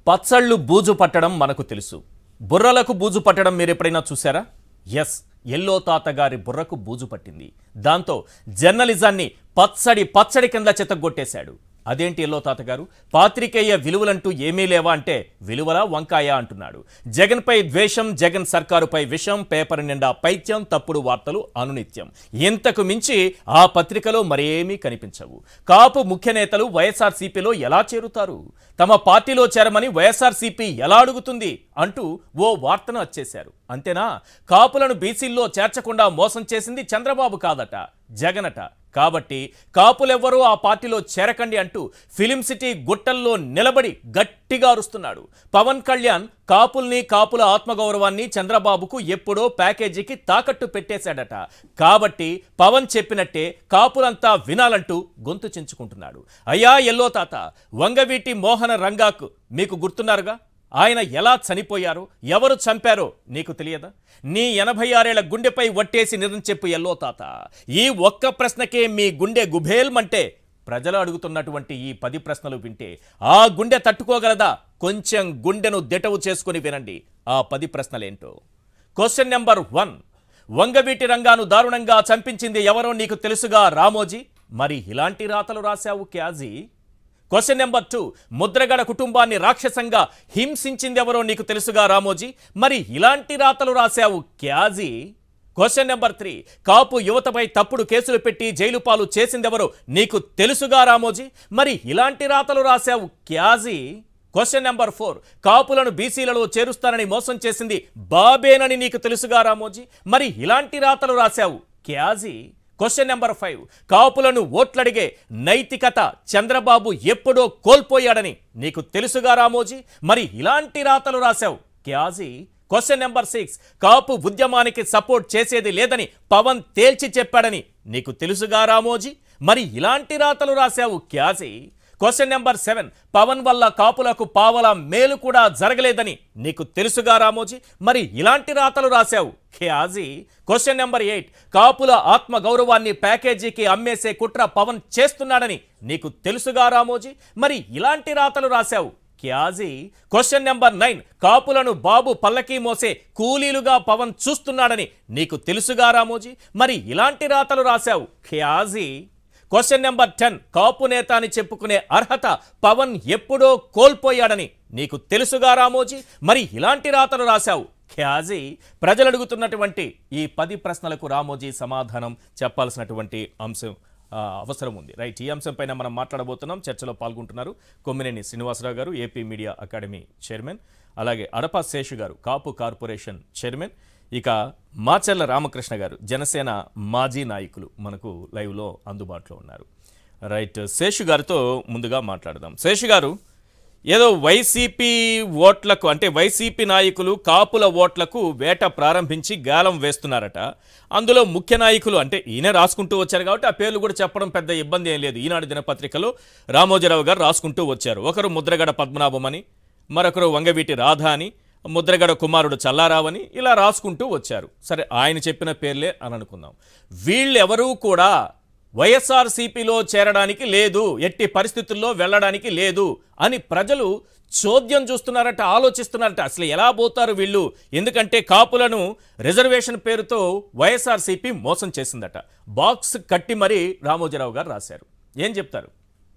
పచ్చళ్ళు బూజు పట్టడం మనకు తెలుసు బుర్రలకు బూజు పట్టడం మీరు ఎప్పుడైనా చూసారా ఎస్ ఎల్లో తాత గారి బుర్రకు బూజు పట్టింది దాంతో జర్నలిజాన్ని పచ్చడి పచ్చడి కింద చెత్తగొట్టేశాడు అదేంటి ఎల్లో తాత గారు పాత్రికేయ విలువలంటూ ఏమీ లేవా అంటే విలువల వంకాయ అంటున్నాడు జగన్పై ద్వేషం జగన్ సర్కారుపై విషం పేపర్ నిండా పైత్యం తప్పుడు వార్తలు అనునిత్యం ఇంతకు మించి ఆ పత్రికలో మరేమీ కనిపించవు కాపు ముఖ్య నేతలు వైఎస్ఆర్సీపీలో ఎలా చేరుతారు తమ పార్టీలో చేరమని వైఎస్ఆర్సీపీ ఎలా అడుగుతుంది అంటూ ఓ వార్తను వచ్చేశారు అంతేనా కాపులను బీసీల్లో చేర్చకుండా మోసం చేసింది చంద్రబాబు కాదట జగనట కాబట్టి కాపులెవ్వరూ ఆ పార్టీలో చేరకండి అంటూ ఫిలిం సిటీ గుట్టల్లో నిలబడి గట్టిగా అరుస్తున్నాడు పవన్ కళ్యాణ్ కాపుల్ని కాపుల ఆత్మగౌరవాన్ని చంద్రబాబుకు ఎప్పుడో ప్యాకేజీకి తాకట్టు పెట్టేశాడట కాబట్టి పవన్ చెప్పినట్టే కాపులంతా వినాలంటూ గొంతు చించుకుంటున్నాడు అయ్యా ఎల్లో తాత వంగవీటి మోహన రంగాకు మీకు గుర్తున్నారుగా ఆయన ఎలా చనిపోయారో ఎవరు చంపారో నీకు తెలియదా నీ ఎనభై ఆరేళ్ల గుండెపై వట్టేసి నిజం చెప్పు ఎల్లో తాత ఈ ఒక్క ప్రశ్నకే మీ గుండె గుభేల్మంటే ప్రజలు అడుగుతున్నటువంటి ఈ పది ప్రశ్నలు వింటే ఆ గుండె తట్టుకోగలదా కొంచెం గుండెను దిటవు చేసుకుని వినండి ఆ పది ప్రశ్నలేంటో క్వశ్చన్ నెంబర్ వన్ వంగవీటి రంగాను దారుణంగా చంపించింది ఎవరో నీకు తెలుసుగా రామోజీ మరి ఇలాంటి రాతలు రాశావు క్యాజీ క్వశ్చన్ నెంబర్ టూ ముద్రగడ కుటుంబాన్ని రాక్షసంగా హింసించింది ఎవరో నీకు తెలుసుగా రామోజీ మరి ఇలాంటి రాతలు రాశావు క్యాజీ క్వశ్చన్ నెంబర్ త్రీ కాపు యువతపై తప్పుడు కేసులు పెట్టి జైలు పాలు చేసిందెవరో నీకు తెలుసుగా రామోజీ మరి ఇలాంటి రాతలు రాశావు క్యాజీ క్వశ్చన్ నెంబర్ ఫోర్ కాపులను బీసీలలో చేరుస్తానని మోసం చేసింది బాబేనని నీకు తెలుసుగా రామోజీ మరి ఇలాంటి రాతలు రాశావు క్యాజీ క్వశ్చన్ నెంబర్ ఫైవ్ కాపులను ఓట్లడిగే నైతికత చంద్రబాబు ఎప్పుడో కోల్పోయాడని నీకు తెలుసుగా రామోజీ మరి ఇలాంటి రాతలు రాశావు క్యాజీ క్వశ్చన్ నెంబర్ సిక్స్ కాపు ఉద్యమానికి సపోర్ట్ చేసేది లేదని పవన్ తేల్చి చెప్పాడని నీకు తెలుసుగా రామోజీ మరి ఇలాంటి రాతలు రాశావు క్యాజీ క్వశ్చన్ నెంబర్ సెవెన్ పవన్ వల్ల కాపులకు పావల మేలు కూడా జరగలేదని నీకు తెలుసుగా రామోజీ మరి ఇలాంటి రాతలు రాశావు ఖియాజీ క్వశ్చన్ నెంబర్ ఎయిట్ కాపుల ఆత్మ గౌరవాన్ని ప్యాకేజీకి అమ్మేసే కుట్ర పవన్ చేస్తున్నాడని నీకు తెలుసుగా రామోజీ మరి ఇలాంటి రాతలు రాశావు క్యాజీ క్వశ్చన్ నెంబర్ నైన్ కాపులను బాబు పల్లకీ మోసే కూలీలుగా పవన్ చూస్తున్నాడని నీకు తెలుసుగా రామోజీ మరి ఇలాంటి రాతలు రాశావు ఖియాజీ క్వశ్చన్ నెంబర్ టెన్ కాపు నేత అని చెప్పుకునే అర్హత పవన్ ఎప్పుడో కోల్పోయాడని నీకు తెలుసుగా రామోజీ మరి ఇలాంటి రాతలు రాశావు ఖ్యాజీ ప్రజలు అడుగుతున్నటువంటి ఈ పది ప్రశ్నలకు రామోజీ సమాధానం చెప్పాల్సినటువంటి అంశం ఆ, అవసరం ఉంది రైట్ ఈ అంశంపైన మనం మాట్లాడబోతున్నాం చర్చలో పాల్గొంటున్నారు కొమ్మినేని శ్రీనివాసరావు గారు ఏపీ మీడియా అకాడమీ చైర్మన్ అలాగే అడపా శేషు గారు కాపు కార్పొరేషన్ చైర్మన్ ఇక మాచర్ల రామకృష్ణ గారు జనసేన మాజీ నాయకులు మనకు లైవ్లో అందుబాటులో ఉన్నారు రైట్ శేషు గారితో ముందుగా మాట్లాడదాం శేషు గారు ఏదో వైసీపీ ఓట్లకు అంటే వైసీపీ నాయకులు కాపుల ఓట్లకు వేట ప్రారంభించి గాలం వేస్తున్నారట అందులో ముఖ్య నాయకులు అంటే ఈయన రాసుకుంటూ వచ్చారు కాబట్టి ఆ పేర్లు కూడా చెప్పడం పెద్ద ఇబ్బంది ఏం లేదు ఈనాడు దినపత్రికలో రామోజీరావు గారు రాసుకుంటూ వచ్చారు ఒకరు ముద్రగడ పద్మనాభం అని మరొకరు వంగవీటి రాధ అని ముద్రగడ కుమారుడు చల్లారావని ఇలా రాసుకుంటూ వచ్చారు సరే ఆయన చెప్పిన పేర్లే అని అనుకుందాం వీళ్ళెవరూ కూడా వైఎస్ఆర్సీపీలో చేరడానికి లేదు ఎట్టి పరిస్థితుల్లో వెళ్ళడానికి లేదు అని ప్రజలు చోద్యం చూస్తున్నారట ఆలోచిస్తున్నారట అసలు ఎలా పోతారు వీళ్ళు ఎందుకంటే కాపులను రిజర్వేషన్ పేరుతో వైఎస్ఆర్సీపీ మోసం చేసిందట బాక్స్ కట్టి మరీ రామోజీరావు గారు రాశారు ఏం చెప్తారు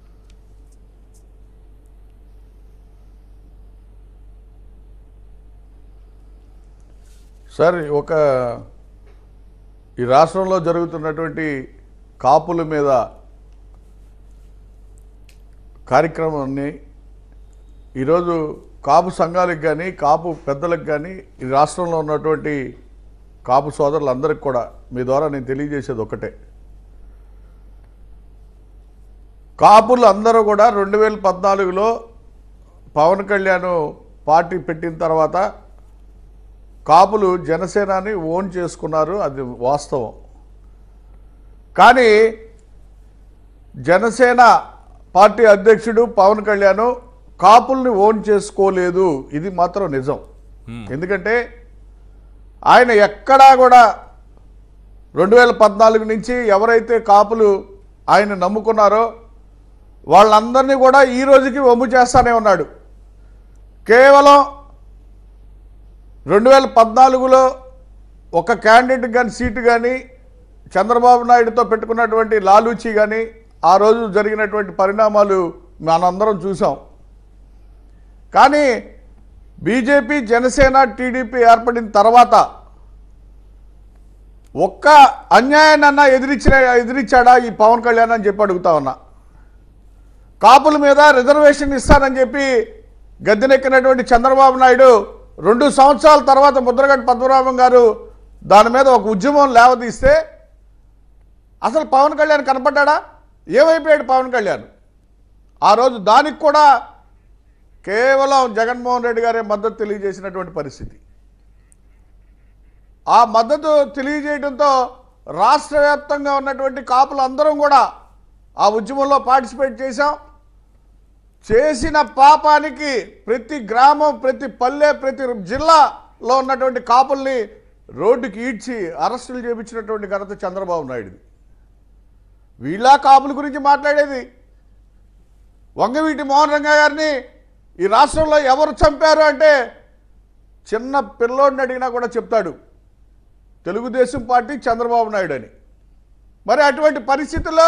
సార్ ఒక ఈ రాష్ట్రంలో జరుగుతున్నటువంటి కాపుల మీద కార్యక్రమాన్ని ఈరోజు కాపు సంఘాలకు కానీ కాపు పెద్దలకు కానీ ఈ రాష్ట్రంలో ఉన్నటువంటి కాపు సోదరులందరికీ కూడా మీ ద్వారా నేను తెలియజేసేది ఒకటే కాపులు అందరూ కూడా రెండు వేల పద్నాలుగులో పవన్ కళ్యాణ్ పార్టీ పెట్టిన తర్వాత కాపులు జనసేనాని ఓన్ చేసుకున్నారు అది వాస్తవం కానీ జనసేన పార్టీ అధ్యక్షుడు పవన్ కళ్యాణ్ కాపుల్ని ఓన్ చేసుకోలేదు ఇది మాత్రం నిజం ఎందుకంటే ఆయన ఎక్కడా కూడా రెండు వేల పద్నాలుగు నుంచి ఎవరైతే కాపులు ఆయన నమ్ముకున్నారో వాళ్ళందరినీ కూడా ఈ రోజుకి వమ్ము చేస్తానే ఉన్నాడు కేవలం రెండు వేల పద్నాలుగులో ఒక క్యాండిడేట్ కానీ సీటు కానీ చంద్రబాబు నాయుడుతో పెట్టుకున్నటువంటి లాలూచి కానీ ఆ రోజు జరిగినటువంటి పరిణామాలు మనందరం చూసాం కానీ బీజేపీ జనసేన టీడీపీ ఏర్పడిన తర్వాత ఒక్క అన్యాయాన్నన్నా ఎదిరించిన ఎదిరించాడా ఈ పవన్ కళ్యాణ్ అని చెప్పి అడుగుతా ఉన్నా కాపుల మీద రిజర్వేషన్ ఇస్తానని చెప్పి గద్దెనెక్కినటువంటి చంద్రబాబు నాయుడు రెండు సంవత్సరాల తర్వాత ముద్రగడ్డ పద్మనాభం గారు దాని మీద ఒక ఉద్యమం లేవదీస్తే అసలు పవన్ కళ్యాణ్ కనపడ్డా ఏమైపోయాడు పవన్ కళ్యాణ్ ఆ రోజు దానికి కూడా కేవలం జగన్మోహన్ రెడ్డి గారే మద్దతు తెలియజేసినటువంటి పరిస్థితి ఆ మద్దతు తెలియజేయడంతో రాష్ట్ర వ్యాప్తంగా ఉన్నటువంటి కాపులు అందరం కూడా ఆ ఉద్యమంలో పార్టిసిపేట్ చేశాం చేసిన పాపానికి ప్రతి గ్రామం ప్రతి పల్లె ప్రతి జిల్లాలో ఉన్నటువంటి కాపుల్ని రోడ్డుకి ఈడ్చి అరెస్టులు చేపించినటువంటి ఘనత చంద్రబాబు నాయుడుది వీళ్ళ కాపుల గురించి మాట్లాడేది వంగవీటి మోహన్ రంగా గారిని ఈ రాష్ట్రంలో ఎవరు చంపారు అంటే చిన్న పిల్లోడిని అడిగినా కూడా చెప్తాడు తెలుగుదేశం పార్టీ చంద్రబాబు నాయుడు అని మరి అటువంటి పరిస్థితుల్లో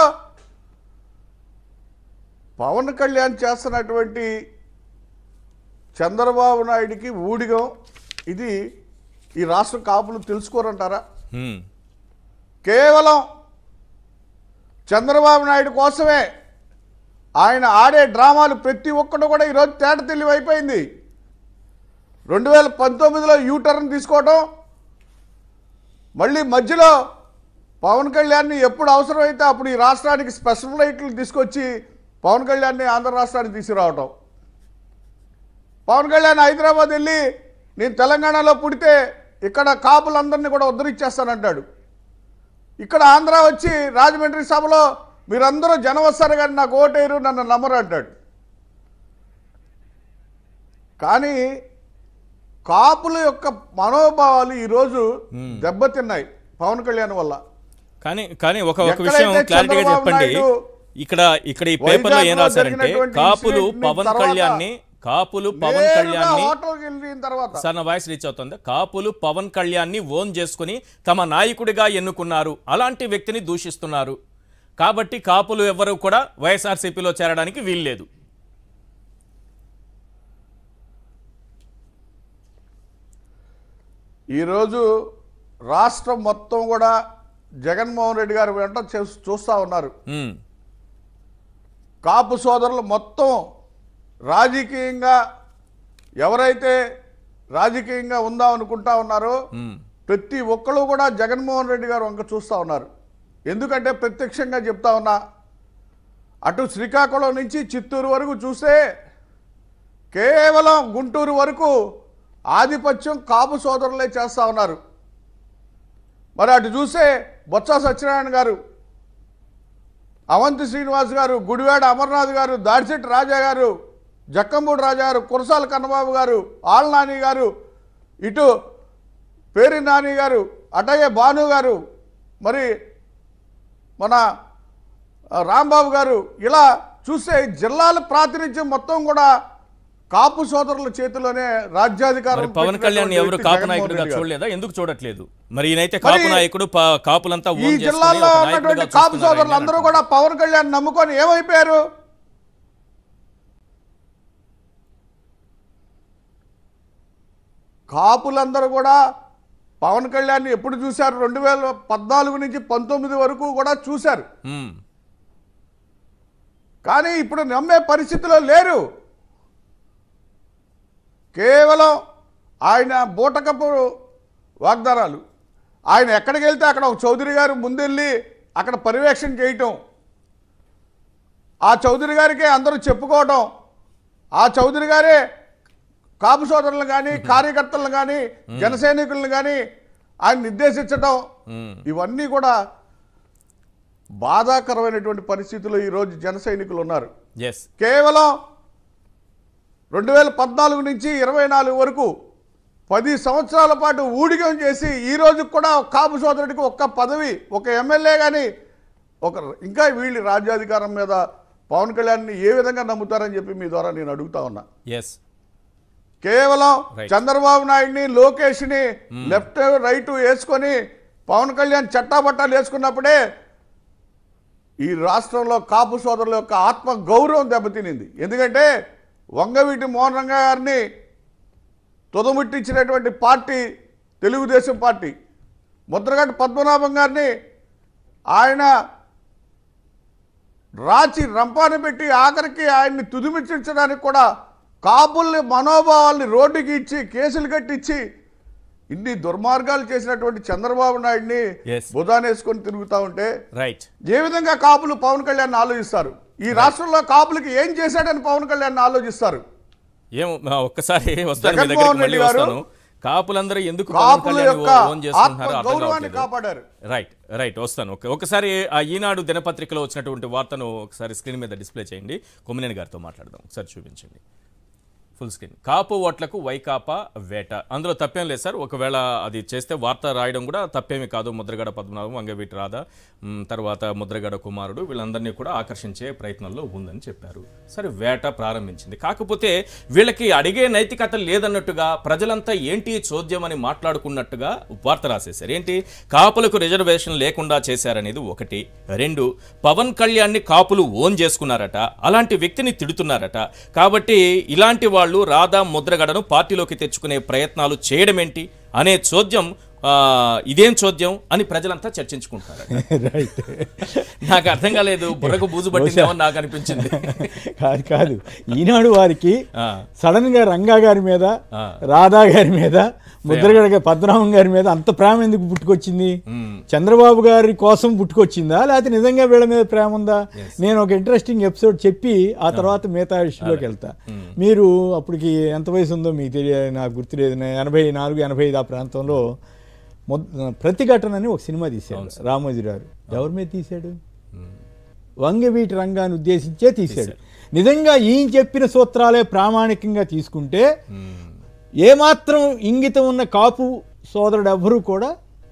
పవన్ కళ్యాణ్ చేస్తున్నటువంటి చంద్రబాబు నాయుడికి ఊడిగం ఇది ఈ రాష్ట్ర కాపులు తెలుసుకోరంటారా హ్మ్. కేవలం చంద్రబాబు నాయుడు కోసమే ఆయన ఆడే డ్రామాలు ప్రతి ఒక్కటి కూడా ఈరోజు తేట తెలివైపోయింది రెండు వేల పంతొమ్మిదిలో యూటర్న్ తీసుకోవటం మళ్ళీ మధ్యలో పవన్ కళ్యాణ్ని ఎప్పుడు అవసరమైతే అప్పుడు ఈ రాష్ట్రానికి స్పెషల్ ఫ్లైట్లు తీసుకొచ్చి పవన్ కళ్యాణ్ని ఆంధ్ర రాష్ట్రానికి తీసుకురావటం పవన్ కళ్యాణ్ హైదరాబాద్ వెళ్ళి నేను తెలంగాణలో పుడితే ఇక్కడ కాపులందరినీ కూడా ఉద్ధరించేస్తానంటాడు ఇక్కడ ఆంధ్ర వచ్చి రాజమండ్రి సభలో మీరందరూ జనం వస్తారు కానీ నాకు ఓటేరు నన్ను నమ్మరు అంటాడు కానీ కాపుల యొక్క మనోభావాలు ఈరోజు దెబ్బతిన్నాయి పవన్ కళ్యాణ్ వల్ల కానీ కానీ ఒక ఒక ఎక్కడైతే విషయం క్లారిటీగా చంద్రబాబు చెప్పండి నాయుడు ఇక్కడ ఇక్కడ ఈ పేపర్లో ఏం వైజాగ్లో రాశారంటే జరిగినటువంటి కాపులు ఇన్సిడెంట్ని పవన్ తర్వాత కళ్యాణ్ని కాపులు పవన్ నేరుగా కళ్యాణ్ని హోటల్కి వెళ్ళిన తర్వాత సార్ నా వాయిస్ రీచ్ అవుతుంది కాపులు పవన్ కళ్యాణ్ని ఓన్ చేసుకుని తమ నాయకుడిగా ఎన్నుకున్నారు అలాంటి వ్యక్తిని దూషిస్తున్నారు కాబట్టి కాపులు ఎవరు కూడా వైఎస్ఆర్సీపీలో చేరడానికి వీల్లేదు ఈరోజు రాష్ట్రం మొత్తం కూడా జగన్మోహన్ రెడ్డి గారు వెంట చూ- చూస్తా ఉన్నారు ఉమ్, కాపు సోదరులు మొత్తం రాజకీయంగా ఎవరైతే రాజకీయంగా ఉందాం అనుకుంటా ఉన్నారో ఉమ్, ప్రతి ఒక్కరు కూడా జగన్మోహన్ రెడ్డి గారు వంక చూస్తూ ఉన్నారు ఎందుకంటే ప్రత్యక్షంగా చెప్తా ఉన్నా అటు శ్రీకాకుళం నుంచి చిత్తూరు వరకు చూస్తే కేవలం గుంటూరు వరకు ఆధిపత్యం కాపు సోదరులే చేస్తూ ఉన్నారు మరి అటు చూస్తే బొత్స సత్యనారాయణ గారు అవంతి శ్రీనివాస్ గారు గుడివాడ అమర్నాథ్ గారు దాడిశెట్టి రాజా గారు జక్కంబూడి రాజా గారు కురసాల కన్నబాబు గారు ఆళ్ళ నాని గారు ఇటు పేరి నాని గారు అటయ్య భాను గారు మరి మన ఆ, రాంబాబు గారు ఇలా చూస్తే జిల్లాల ప్రాతినిధ్యం మొత్తం కూడా కాపు సోదరుల చేతిలోనే రాజ్యాధికారం మరి పవన్ కళ్యాణ్ పెట్టినటువంటి ఎవరు వ్యక్తి కాపు జగన్మోహన్ నాయకుడిగా రెడ్డి గారు. చూడలేదా ఎందుకు చూడట్లేదు మరి ఈయనైతే కాపు మరి నాయకుడు పా- కాపులంతా ఈ ఓన్ చేసుకుని జిల్లాలో ఒక ఉన్నటువంటి నాయకుడిగా కాపు చూస్తున్నారు సోదరులు అందరూ ఆయన కూడా పవన్ కళ్యాణ్ నమ్ముకొని ఏమైపోయారు కాపులందరూ కూడా పవన్ కళ్యాణ్ ఎప్పుడు చూశారు రెండు వేల పద్నాలుగు నుంచి పంతొమ్మిది వరకు కూడా చూశారు ఉమ్, కానీ ఇప్పుడు నమ్మే పరిస్థితిలో లేరు కేవలం ఆయన బూటకపు వాగ్దానాలు ఆయన ఎక్కడికి వెళ్తే అక్కడ ఒక చౌదరి గారు ముందెళ్ళి అక్కడ పర్యవేక్షణ చేయటం ఆ చౌదరి గారికే అందరూ చెప్పుకోవటం ఆ చౌదరి గారే కాపు సోదరులను కానీ కార్యకర్తలను కానీ జన సైనికులను కానీ ఆయన నిర్దేశించటం ఉమ్. ఇవన్నీ కూడా బాధాకరమైనటువంటి పరిస్థితుల్లో ఈరోజు జన సైనికులు ఉన్నారు ఎస్ కేవలం రెండు వేల పద్నాలుగు నుంచి ఇరవై నాలుగు వరకు పది సంవత్సరాల పాటు ఊడిగం చేసి ఈ రోజు కూడా ఒక కాపు సోదరుడికి ఒక్క పదవి ఒక ఎమ్మెల్యే కానీ ఒక ఇంకా వీళ్ళు రాజ్యాధికారం మీద పవన్ కళ్యాణ్ని ఏ విధంగా నమ్ముతారని చెప్పి మీ ద్వారా నేను అడుగుతా ఉన్నా ఎస్ కేవలం Right. చంద్రబాబు నాయుడిని లోకేష్ ని లెఫ్ట్ రైట్ వేసుకొని పవన్ కళ్యాణ్ చట్టాబట్టాలు వేసుకున్నప్పుడే ఈ రాష్ట్రంలో కాపు సోదరుల యొక్క ఆత్మ గౌరవం దెబ్బతినింది ఎందుకంటే వంగవీటి మోహన్ రంగ గారిని తుదముట్టించినటువంటి పార్టీ తెలుగుదేశం పార్టీ ముద్రగడ్డ పద్మనాభం గారిని ఆయన రాచి రంపాన పెట్టి ఆఖరికి ఆయన్ని తుదిమిచ్చించడానికి కూడా కాపుల్ని మనోభావాల్ని రోడ్డుకి ఇచ్చి కేసులు కట్టించి ఇన్ని దుర్మార్గాలు చేసినటువంటి చంద్రబాబు నాయుడిని Yes. భుజానేసుకొని తిరుగుతా ఉంటే రైట్ ఏ విధంగా కాపులు పవన్ కళ్యాణ్ ఆలోచిస్తారు ఈ రాష్ట్రంలో కాపులకి ఏం చేశాడని పవన్ కళ్యాణ్ ఆలోచిస్తారు ఏం ఆ, ఒక్కసారి వస్తాను మీ జగన్మోహన్ దగ్గరికి మళ్ళీ రెడ్డి గారు వస్తాను కాపులందరూ ఎందుకు పవన్ కాపుల కళ్యాణ్ యొక్క ఓన్ చేసుకుంటున్నారో ఆత్మ అర్థం గౌరవాన్ని కావట్లేదు కాపాడారు రైట్ రైట్ వస్తాను ఓకే ఒకసారి ఆ ఈనాడు దినపత్రికలో వచ్చినటువంటి వార్తను ఒకసారి స్క్రీన్ మీద డిస్ప్లే చేయండి కొమ్మినేని గారితో మాట్లాడదాం ఒకసారి చూపించండి ఫుల్ స్క్రీన్ కాపు ఓట్లకు వైకాపా వేట అందులో తప్పేం లేదు సార్ ఒకవేళ అది చేస్తే వార్త రాయడం కూడా తప్పేమీ కాదు ముద్రగడ పద్మనాభం వంగవీటి రాధ మ్, తర్వాత ముద్రగడ కుమారుడు వీళ్ళందరినీ కూడా ఆకర్షించే ప్రయత్నంలో ఉందని చెప్పారు సరే వేట ప్రారంభించింది కాకపోతే వీళ్ళకి అడిగే నైతికత లేదన్నట్టుగా ప్రజలంతా ఏంటి చోద్యం అని మాట్లాడుకున్నట్టుగా వార్త రాసేశారు ఏంటి కాపులకు రిజర్వేషన్ లేకుండా చేశారనేది ఒకటి రెండు పవన్ కళ్యాణ్ని కాపులు ఓన్ చేసుకున్నారట అలాంటి వ్యక్తిని తిడుతున్నారట కాబట్టి ఇలాంటి వాళ్ళు రాధా ముద్రగడను పార్టీలోకి తెచ్చుకునే ప్రయత్నాలు చేయడం ఏంటి అనే చోద్యం ఆ, ఇదేం చోద్యం అని ప్రజలంతా చర్చించుకుంటున్నారు రైట్ నాకు అర్థం కాలేదు బుర్రకు బూజు పట్టిందేమో నాకు అనిపించింది కాదు కాదు ఈనాడు వారికి ఆ. సడన్ గా రంగా గారి మీద ఆ. రాధా గారి మీద ముద్రగడ గారి పద్మనాభం గారి మీద అంత ప్రేమ ఎందుకు పుట్టుకొచ్చింది మ్మ్. చంద్రబాబు గారి కోసం పుట్టుకొచ్చిందా లేకపోతే నిజంగా వీళ్ళ మీద ప్రేమ ఉందా నేను ఒక ఇంట్రెస్టింగ్ ఎపిసోడ్ చెప్పి ఆ తర్వాత మిగతా విషయంలోకి వెళ్తా మీరు అప్పటికి ఎంత వయసు ఉందో మీకు తెలియ నాకు గుర్తులేదు నేను ఎనభై నాలుగు ఎనభై ఐదు ఆ ప్రాంతంలో మొద్- ప్రతిఘటన అని ఒక సినిమా తీశాడు రామోజీ గారు ఎవరి మీద తీశాడు వంగవీటి రంగాన్ని ఉద్దేశించే తీశాడు నిజంగా ఈయన చెప్పిన సూత్రాలే ప్రామాణికంగా తీసుకుంటే మ్మ్. ఏమాత్రం ఇంగితం ఉన్న కాపు సోదరుడు ఎవ్వరూ కూడా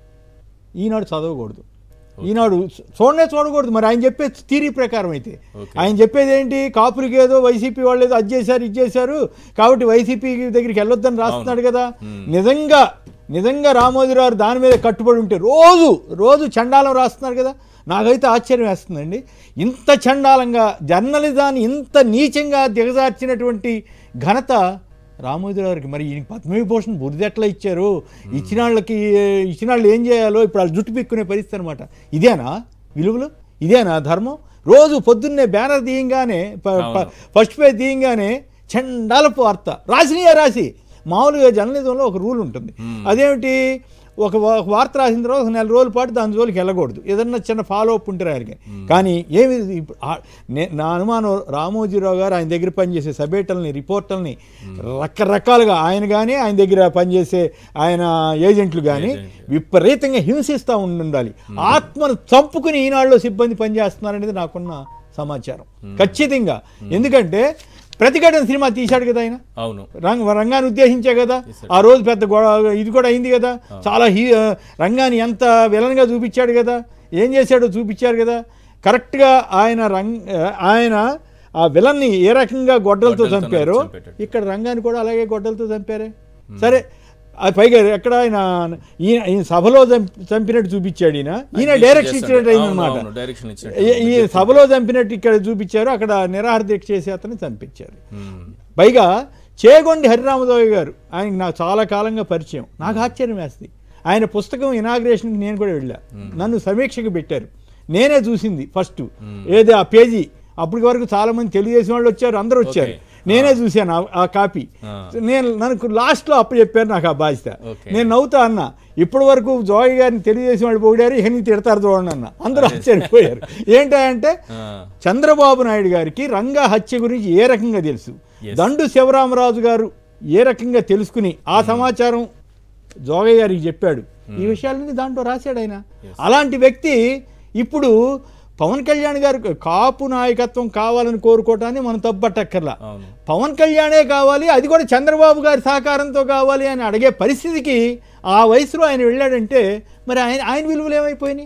ఈనాడు చదవకూడదు ఈనాడు చూ- చూడనే చూడకూడదు మరి ఆయన చెప్పే థీరీ ప్రకారం అయితే Okay. ఆయన చెప్పేది ఏంటి కాపులకి ఏదో వైసీపీ వాళ్ళు ఏదో అది చేశారు ఇది చేశారు కాబట్టి వైసీపీ దగ్గరికి వెళ్ళొద్దని రాస్తున్నాడు కదా నిజంగా నిజంగా రామోజీరావు దాని మీద కట్టుబడి ఉంటే రోజు రోజు చండాలం రాస్తున్నారు కదా నాకైతే ఆశ్చర్యం వేస్తుందండి ఇంత చండాలంగా జర్నలిజాన్ని ఇంత నీచంగా దిగజార్చినటువంటి ఘనత రామోజీరావుకి మరి ఈయనకి పద్మవిభూషణ్ బురిది ఎట్లా ఇచ్చారు ఇచ్చిన వాళ్ళకి ఇచ్చిన వాళ్ళు ఏం చేయాలో ఇప్పుడు వాళ్ళు జుట్టు పిక్కునే పరిస్థితి అనమాట ఇదేనా విలువలు ఇదేనా ధర్మం రోజు పొద్దున్నే బ్యానర్ తీయంగానే ప- ప- ఫస్ట్ పేజ్ తీయంగానే చండాలపు వార్త రాసినయే రాసి మామూలుగా జర్నలిజంలో ఒక రూల్ ఉంటుంది అదేమిటి ఒక వా- ఒక వార్త రాసిన తర్వాత ఒక నెల రోజుల పాటు దాని జోలికి వెళ్ళకూడదు ఏదన్నా చిన్న ఫాలో అప్ ఉంటారు ఆయనకి కానీ ఏమి ఇప్పుడు ఆ- నే- నా అనుమానం రామోజీరావు గారు ఆయన దగ్గర పనిచేసే సబేటల్ని రిపోర్టర్ని రకరకాలుగా ఆయన కానీ ఆయన దగ్గర పనిచేసే ఆయన ఏజెంట్లు కానీ విపరీతంగా హింసిస్తూ ఉండాలి ఆత్మను చంపుకుని ఈనాడులో సిబ్బంది పనిచేస్తున్నారనేది నాకున్న సమాచారం ఖచ్చితంగా ఎందుకంటే ప్రతిఘటన సినిమా తీశాడు కదా ఆయన అవును రంగ రంగాన్ని ఉద్దేశించే కదా ఆ రోజు పెద్ద గొడవ ఇది కూడా అయింది కదా చాలా హీ ఆ, రంగాన్ని ఎంత విలన్గా చూపించాడు కదా ఏం చేశాడో చూపించారు కదా కరెక్ట్గా ఆయన రంగ్ ఆ, ఆయన ఆ విలన్ని ఏ రకంగా గొడ్డలతో గొడ్డలతో చంపారో చంపేటాడు. ఇక్కడ రంగాన్ని కూడా అలాగే గొడ్డలతో చంపారే సరే అది పైగా ఎక్కడ ఆయన ఈయన ఈయన సభలో చంపి- చంపినట్టు చూపించాడు ఈయన ఈయన డైరెక్షన్ ఇచ్చినట్టు అయిందనమాట అవును, direction ఇచ్చినట్టు. ఈ- ఈ సభలో చంపినట్టు ఇక్కడ చూపించారు అక్కడ నిరాహార దీక్ష చేసి అతన్ని చంపించారు మ్మ్. పైగా చేగొండి హరిరామదేవి గారు ఆయనకి నాకు చాలా కాలంగా పరిచయం నాకు ఆశ్చర్యం వేస్తుంది ఆయన పుస్తకం ఇనాగ్రేషన్కి నేను కూడా వెళ్ళా నన్ను సమీక్షకు పెట్టారు నేనే చూసింది ఫస్ట్ ఏది ఆ పేజీ అప్పటి వరకు చాలా మంది తెలుగుదేశం వాళ్ళు వచ్చారు అందరూ వచ్చారు Okay. నేనే చూశాను ఆ- ఆ కాపీ ఆ. నేను నాకు లాస్ట్లో అప్పు చెప్పారు నాకు ఆ బాధ్యత Okay. నేను నవ్వుతా అన్న ఇప్పటి వరకు జోగి గారిని తెలుగుదేశం వాళ్ళు పొగిడారు ఇక నీ తిడతారు చూడండి అన్న అందరూ ఆశ్చర్యపోయారు ఏంటంటే ఆ, చంద్రబాబు నాయుడు గారికి రంగా హత్య గురించి ఏ రకంగా తెలుసు Yes. దండు శివరామరాజు గారు ఏ రకంగా తెలుసుకుని ఆ సమాచారం జోగయ్య గారికి చెప్పాడు ఈ విషయాలన్నీ దాంట్లో రాశాడు ఆయన అలాంటి వ్యక్తి ఇప్పుడు పవన్ కళ్యాణ్ గారు కాపు నాయకత్వం కావాలని కోరుకోవటాన్ని మనం తప్పట్టక్కర్లా అవును పవన్ కళ్యాణే కావాలి అది కూడా చంద్రబాబు గారి సహకారంతో కావాలి అని అడిగే పరిస్థితికి ఆ వయసులో ఆయన వెళ్ళాడంటే మరి ఆయన ఆయన విలువలు ఏమైపోయినాయి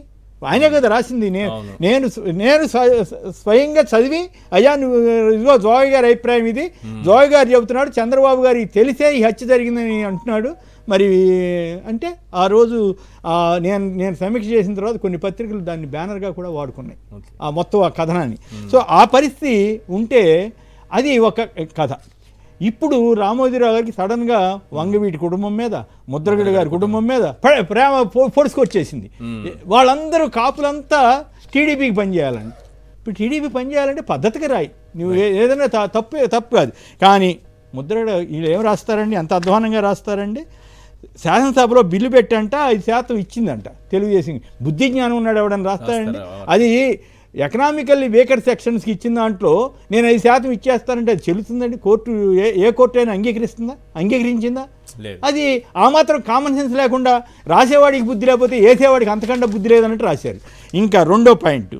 ఆయనే కదా రాసింది నేను నేను స్వ- నేను స్వ- స్వయంగా చదివి అయ్యా నువ్వు ఇదిగో జోయ్ గారి అభిప్రాయం ఇది జోయ్ గారు చెబుతున్నాడు చంద్రబాబు గారికి తెలిసే ఈ హత్య జరిగిందని అంటున్నాడు మరి అంటే ఆ రోజు ఆ, నేను నేను సమీక్ష చేసిన తర్వాత కొన్ని పత్రికలు దాన్ని బ్యానర్గా కూడా వాడుకున్నాయి ఆ మొత్తం ఆ కథనాన్ని సో ఆ పరిస్థితి ఉంటే అది ఒక కథ ఇప్పుడు రామోజీరావు గారికి సడన్గా వంగవీటి కుటుంబం మీద ముద్రగడ గారి కుటుంబం మీద ప్ర- ప్రేమ పొ- పొడుచుకొచ్చేసింది వాళ్ళందరూ కాపులంతా టీడీపీకి పనిచేయాలని ఇప్పుడు టీడీపీ పనిచేయాలంటే పద్ధతిగా రాయి నువ్వు ఏ- ఏదైనా త- తప్పు తప్పు కాదు కానీ ముద్రగడ వీళ్ళు ఏం రాస్తారండి అంత అధ్వానంగా రాస్తారండి శాసనసభలో బిల్లు పెట్టంట ఐదు శాతం ఇచ్చిందంట తెలుగుదేశం బుద్ధి జ్ఞానం ఉన్నాడు ఎవడని రాస్తారండి రాస్తారా? అది ఎకనామికల్లీ వేకర్ సెక్షన్స్కి ఇచ్చిన దాంట్లో నేను ఐదు శాతం ఇచ్చేస్తానంటే అది చెల్లుతుందండి కోర్టు ఏ ఏ కోర్టు అయినా అంగీకరిస్తుందా అంగీకరించిందా లేదు. అది ఆ మాత్రం కామన్ సెన్స్ లేకుండా రాసేవాడికి బుద్ధి లేకపోతే వేసేవాడికి అంతకంటే బుద్ధి లేదన్నట్టు రాశారు ఇంకా రెండో పాయింట్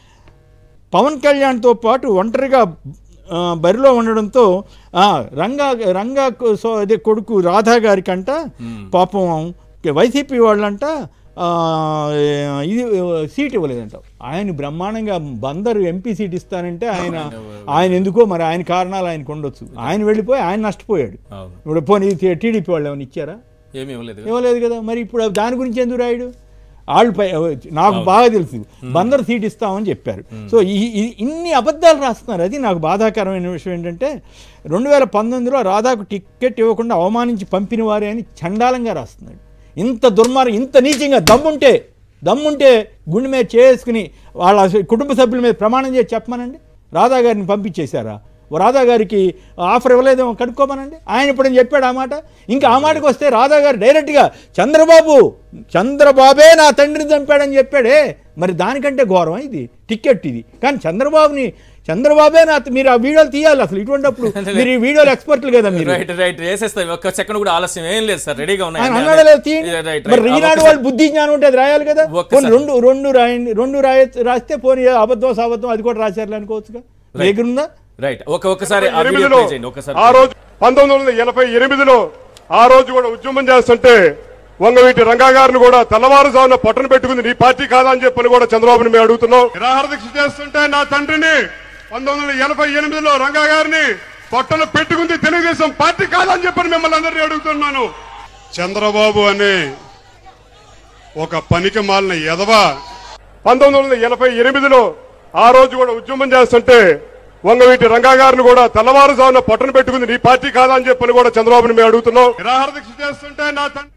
పవన్ కళ్యాణ్తో పాటు ఒంటరిగా ఆ, బరిలో ఉండడంతో ఆ, రంగా రంగా కొ- సో అదే కొడుకు రాధా గారికంట పాపం వైసీపీ వాళ్ళంట ఆ, ఇది సీట్ ఇవ్వలేదంట ఆయన బ్రహ్మాండంగా బందరు ఎంపీ సీట్ ఇస్తానంటే ఆయన ఆయన ఎందుకో మరి ఆయన కారణాలు ఆయనకు ఉండొచ్చు ఆయన వెళ్ళిపోయి ఆయన నష్టపోయాడు అవును ఇప్పుడు పోనీ టీడీపీ వాళ్ళు ఏమైనా ఇచ్చారా ఏమీ ఇవ్వలేదు కదా. ఇవ్వలేదు కదా మరి ఇప్పుడు దాని గురించి ఎందుకు రాయుడు వాళ్ళు పై నాకు బాగా తెలుసు బందర్ సీట్ ఇస్తామని చెప్పారు సో ఈ ఈ- ఇన్ని అబద్ధాలు రాస్తున్నారు అది నాకు బాధాకరమైన విషయం ఏంటంటే రెండు వేల పంతొమ్మిదిలో రాధాకు టికెట్ ఇవ్వకుండా అవమానించి పంపిన వారే అని చండాలంగా రాస్తున్నాడు ఇంత దుర్మార్గం ఇంత నీచంగా దమ్ముంటే దమ్ముంటే గుండె మీద చేసుకుని వాళ్ళ కుటుంబ సభ్యుల మీద ప్రమాణం చేసి చెప్పమనండి రాధా గారిని పంపించేశారా ఓ రాధా గారికి ఆఫర్ ఇవ్వలేదేమో కనుక్కోమనండి ఆయన ఇప్పుడు చెప్పాడు ఆ మాట ఇంకా ఆ మాటకు వస్తే రాధా గారు డైరెక్ట్గా చంద్రబాబు చంద్రబాబే నా తండ్రిని చంపాడని చెప్పాడే మరి దానికంటే ఘోరం ఇది టికెట్ ఇది కానీ చంద్రబాబుని చంద్రబాబే నా మీరు ఆ వీడియోలు తీయాలి అసలు ఇటువంటిప్పుడు మీరు ఈ వీడియోలు ఎక్స్పర్ట్లు కదా మీరు రైట్ రైట్ వేసేస్తాయి ఒక్క సెకండ్ కూడా ఆలస్యం ఏం లేదు సార్ రెడీగా ఉన్నాయి ఆయన అన్ని- అన్నాడా లేదు తీయండి రైట్, రైట్. మరి ఈనాడు ఒక్కసారి- వాళ్ళు బుద్ధి జ్ఞానం ఉంటే అది రాయాలి కదా ఒక్కసారి. పోనీ రెండు రెండు రాయండి రెండు రాయ రాస్తే పోనీ అబద్ధం సాబద్ధం అది కూడా రాశారు అనుకోవచ్చుగా మీ దగ్గర ఉందా రైట్ ఒక ఒక్కసారి ఆ వీడియో ఎనిమిదిలో play చేయండి ఒకసారి ఆ రోజు పంతొమ్మిది వందల ఎనభై ఎనిమిదిలో ఆ రోజు కూడా ఉద్యమం చేస్తుంటే వంగవీటి రంగా గారిని కూడా తెల్లవారుజామున పట్టున పెట్టుకుంది నీ పార్టీ కాదా అని చెప్పని కూడా చంద్రబాబుని మేము అడుగుతున్నాం నిరాహార దీక్ష చేస్తుంటే నా తండ్రిని పంతొమ్మిది వందల ఎనభై ఎనిమిదిలో రంగా గారిని పట్టున పెట్టుకుంది తెలుగుదేశం పార్టీ కాదా అని చెప్పని మిమ్మల్ని అందరినీ అడుగుతున్నాను చంద్రబాబు అనే ఒక పనికి మాలిన ఎదవ పంతొమ్మిది వందల ఎనభై ఎనిమిదిలో ఆ రోజు కూడా ఉద్యమం చేస్తుంటే వంగవీటి రంగా గారిని కూడా తెల్లవారుజామున పట్టున పెట్టుకుంది నీ పార్టీ కాదా అని చెప్పని కూడా చంద్రబాబుని మేము అడుగుతున్నాం నిరాహార దీక్ష చేస్తుంటే నా తండ్రి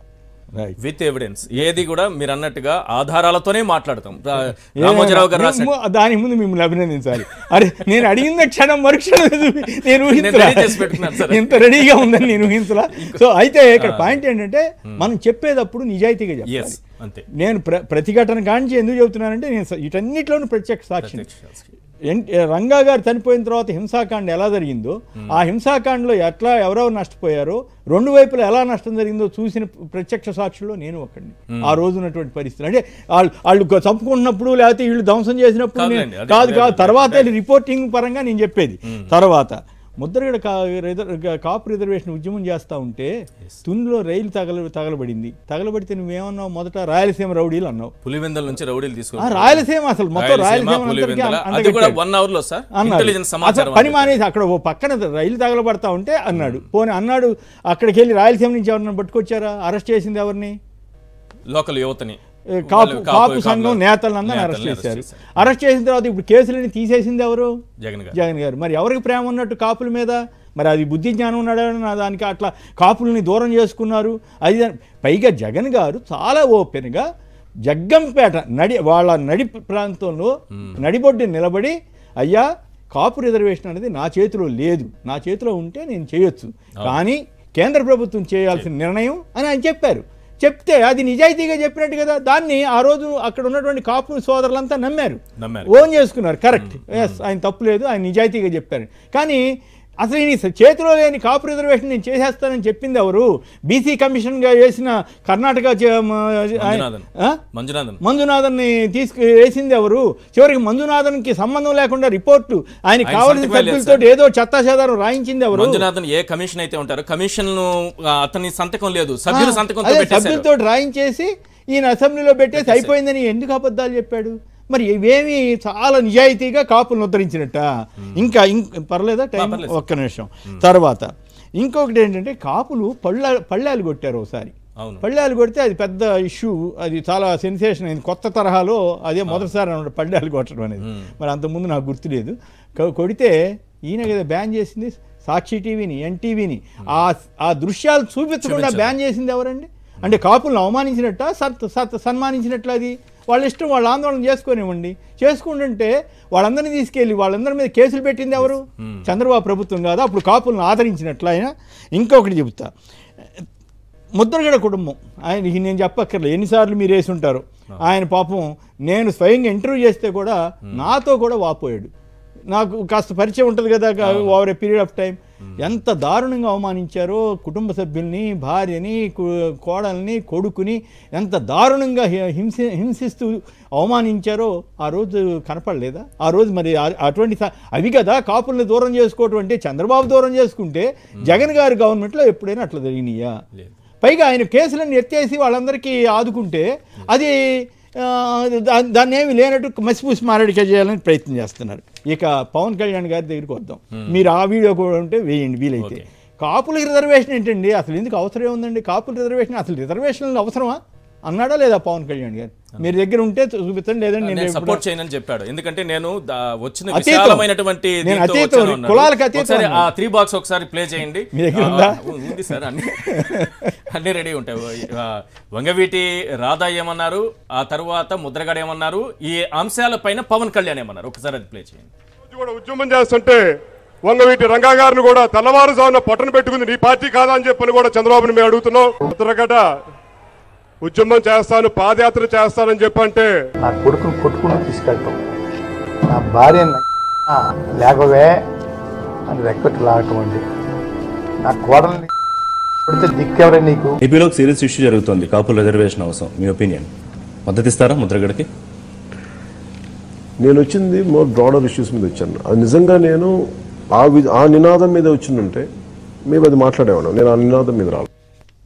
రైట్ విత్ ఎవిడెన్స్ ఏది కూడా మీరు అన్నట్టుగా ఆధారాలతోనే మాట్లాడతాం రా- రామోజీరావు గారు రాసిన మేము- దాని ముందు మిమ్మల్ని అభినందించాలి అరే నేను అడిగిన క్షణం మరుక్షణం నేను నేను ఊహించలా ready చేసి పెట్టుకున్నాను సార్. ఇంత రెడీగా ఉందని నేను ఊహించలా సో అయితే ఇక్కడ పాయింట్ ఏంటంటే మనం చెప్పేటప్పుడు నిజాయితీగా చెప్పాలి ఎస్ అంతే నేను ప్ర ప్రతిఘటన కాంచి ఎందుకు చెబుతున్నానంటే నేను స- వీటన్నిటిలోనూ ప్రత్యక్ష సాక్షి ఎన్- రంగా గారు చనిపోయిన తర్వాత హింసాకాండ ఎలా జరిగిందో ఆ హింసాకాండలో ఎట్లా ఎవరెవరు నష్టపోయారో రెండు వైపులా ఎలా నష్టం జరిగిందో చూసిన ప్రత్యక్ష సాక్షుల్లో నేను ఒకడిని ఆ రోజు ఉన్నటువంటి పరిస్థితులు అంటే వాళ్ళు వాళ్ళు గ- చంపుకుంటున్నప్పుడు లేకపోతే వీళ్ళు ధ్వంసం చేసినప్పుడు నేను- కాదులేండి, అదే, కాదు అదే, కాదు అదే, తర్వాత రిపోర్టింగ్ పరంగా నేను చెప్పేది తర్వాత ముద్రగడ కా రిజర్- గా- కాపు రిజర్వేషన్ ఉద్యమం చేస్తూ ఉంటే తునిలో రైలు తగల తగలబడింది తగలబడితే నువ్వేమన్నావు మొదట రాయలసీమ రౌడీలు అన్నావు పులివెందల నుంచి రౌడీలు ఆ, తీసుకున్నారు రాయలసీమ అసలు మొత్తం రాయలసీమ, రాయలసీమ అందరికీ పులివెందుల, అంద- అది కూడా అందగట్టాడు. వన్ అవర్ లో సార్ అన్నాడు. ఇంటెలిజెన్స్ అసలు సమాచారం పని అంతే. మానేసి అక్కడ ఓ పక్కన రైలు తగలబడతా ఉంటే అన్నాడు పోనీ అన్నాడు అక్కడికి వెళ్ళి రాయలసీమ నుంచి ఎవరిని పట్టుకొచ్చారా అరెస్ట్ చేసింది ఎవరిని లోకల్ యువతని ఏ, కాపు వాళ్ళు కాపు సంఘం కాపులు- నేతలందరినీ అరెస్ట్ నేతల్ని చేశారు చేశారు. అరెస్ట్ చేసిన తర్వాత ఇప్పుడు కేసులని తీసేసింది ఎవరు జగన్ గారు జగన్ గారు మరి ఎవరికి ప్రేమ ఉన్నట్టు కాపుల మీద మరి అది బుద్ధి జ్ఞానం ఉన్నాడని నా దానికి అట్లా కాపుల్ని దూరం చేసుకున్నారు అది దాని- పైగా జగన్ గారు చాలా ఓపెన్గా జగ్గంపేట నడి వాళ్ళ నడి ప్రాంతంలో నడిబొడ్డు నిలబడి అయ్యా కాపు రిజర్వేషన్ అనేది నా చేతిలో లేదు నా చేతిలో ఉంటే నేను చేయొచ్చు కానీ కేంద్ర ప్రభుత్వం చేయాల్సిన నిర్ణయం అని ఆయన చెప్పారు చెప్తే అది నిజాయితీగా చెప్పినట్టు కదా దాన్ని ఆ రోజు అక్కడ ఉన్నటువంటి కాపు సోదరులంతా నమ్మారు నమ్మారు. ఓన్ చేసుకున్నారు కరెక్ట్ ఎస్ ఆయన తప్పు లేదు ఆయన నిజాయితీగా చెప్పారు కానీ అసలు ఈ చేతిలో లేని కాపు రిజర్వేషన్ నేను చేసేస్తానని చెప్పింది ఎవరు బీసీ కమిషన్గా వేసిన కర్ణాటక చే- మ- ఆయన- మంజునాథన్. ఆ? మంజునాథన్ మంజునాథన్ని తీసుకు వేసింది ఎవరు చివరికి మంజునాథన్కి సంబంధం లేకుండా రిపోర్టు ఆయన ఆయన కావాల్సిన సంతకమే లేదు సభ్యులతో ఏదో చెత్తా చెదారం రాయించింది ఎవరు మంజునాథన్ ఏ కమిషన్ అయితే ఉంటారో కమిషన్ అతని సంతకం లేదు సభ్యుల సంతకంతో అదే పెట్టేశారు సభ్యులతో రాయించేసి ఈయన అసెంబ్లీలో పెట్టేసి అయిపోయిందని ఎందుకు అబద్ధాలు చెప్పాడు మరి ఇవేమి చాలా నిజాయితీగా కాపులను ఉద్ధరించినట్ట ఇంకా ఇంక పర్లేదా టైం పర్లేదు. ఒక్క నిమిషం తర్వాత ఇంకొకటి ఏంటంటే కాపులు పళ్ళ పళ్ళాలు కొట్టారు ఒకసారి అవును. పళ్ళాలు కొడితే అది పెద్ద ఇష్యూ అది చాలా సెన్సేషన్ అయింది కొత్త తరహాలో అదే మొదటిసారి అన్నమాట పళ్ళాలు కొట్టడం అనేది మరి అంతకుముందు నాకు గుర్తులేదు కొ- కొడితే ఈయన కదా బ్యాన్ చేసింది సాక్షి టీవీని ఎన్టీవీని ఆ ఆ దృశ్యాలు చూపించకుండా చూపించారు. బ్యాన్ చేసింది ఎవరండి అంటే కాపులను అవమానించినట్ట సత్ సత్ సన్మానించినట్లు అది వాళ్ళ ఇష్టం వాళ్ళ ఆందోళన చేసుకొనివ్వండి చేసుకుంటుంటే వాళ్ళందరినీ తీసుకెళ్ళి వాళ్ళందరి మీద కేసులు పెట్టింది ఎవరు చంద్రబాబు ప్రభుత్వం కాదు అప్పుడు కాపులను ఆదరించినట్లు ఆయన ఇంకొకటి చెబుతా ముద్రగడ కుటుంబం ఆయనకి నేను చెప్పక్కర్లేదు ఎన్నిసార్లు మీరు వేసి ఉంటారు ఆయన పాపం నేను స్వయంగా ఇంటర్వ్యూ చేస్తే కూడా నాతో కూడా వాపోయాడు నాకు కాస్త పరిచయం ఉంటుంది కదా over a period of time ఎంత దారుణంగా అవమానించారో కుటుంబ సభ్యుల్ని భార్యని కు- కోడల్ని కొడుకుని ఎంత దారుణంగా హి- హింస హింసిస్తూ అవమానించారో ఆ రోజు కనపడలేదా ఆ రోజు మరి ఆ- అటువంటి స- అవి కదా కాపుల్ని దూరం చేసుకోవటం అంటే చంద్రబాబు దూరం చేసుకుంటే జగన్ గారి గవర్నమెంట్లో ఎప్పుడైనా అట్లా జరిగినాయా లేదు. పైగా ఆయన కేసులను ఎత్తేసి వాళ్ళందరికీ ఆదుకుంటే అది ఆ, దా- దాన్ని ఏమి లేనట్టు మసిపూసి మారడిక చేయాలని ప్రయత్నం చేస్తున్నారు ఇక పవన్ కళ్యాణ్ గారి దగ్గరికి వద్దాం మీరు ఆ వీడియో కూడా ఉంటే వేయండి వీలైతే ఓకే. కాపుల రిజర్వేషన్ ఏంటండి అసలు ఎందుకు అవసరం ఉందండి కాపుల రిజర్వేషన్ అసలు రిజర్వేషన్లు అవసరమా అన్నాడా లేదా పవన్ కళ్యాణ్ గారు మీరు దగ్గర ఉంటే చూపించండి లేదండి నేను నేను సపోర్ట్ చేయనని చెప్పాడు ఎందుకంటే నేను దా- వచ్చిన అతీతం. విశాలమైనటువంటి నేను దీంతో అతీతం, వచ్చాను అన్నాడు. కులాలకు అతీతం ఒకసారి ఆ అన్నాడు. త్రీ బాక్స్ ఒకసారి ప్లే చేయండి మీ దగ్గర ఆ, ఉందా? ఉ- ఉంది సార్ అన్ని అన్ని రెడీ ఉంటాయి ఆ, వంగవీటి రాధా ఏమన్నారు ఆ తర్వాత ముద్రగడ ఏమన్నారు ఈ అంశాలపైన పవన్ కళ్యాణ్ ఏమన్నారు ఒకసారి అది ప్లే చేయండి రోజు కూడా ఉద్యమం చేస్తుంటే వంగవీటి రంగా గారిని కూడా తెల్లవారుజామున పట్టణ పెట్టుకుంది నీ పార్టీ కాదా అని చెప్పని కూడా చంద్రబాబుని మేము అడుగుతున్నాం ఉత్తరగట ఉద్యమం చేస్తాను పాదయాత్ర చేస్తానని చెప్పంటే నా కొడుకుని కొట్టుకుని తీసుకెళ్తాం నా భార్య లేకవే అని రెక్కట్టు లాగటం అండి నా కోడల్ని కొడితే దిక్కెవరే నీకు ఏపీలో ఒక సీరియస్ ఇష్యూ జరుగుతుంది కాపుల రిజర్వేషన్ అవసరం మీ ఒపీనియన్ మద్దతు ఇస్తారా ముద్రగడకి నేను వచ్చింది మోర్ బ్రాడర్ ఇష్యూస్ మీద వచ్చాను అది నిజంగా నేను ఆ వి- ఆ నినాదం మీద వచ్చిందంటే మేము అది మాట్లాడేవాళ్ళం నేను ఆ నినాదం మీద రాలేదు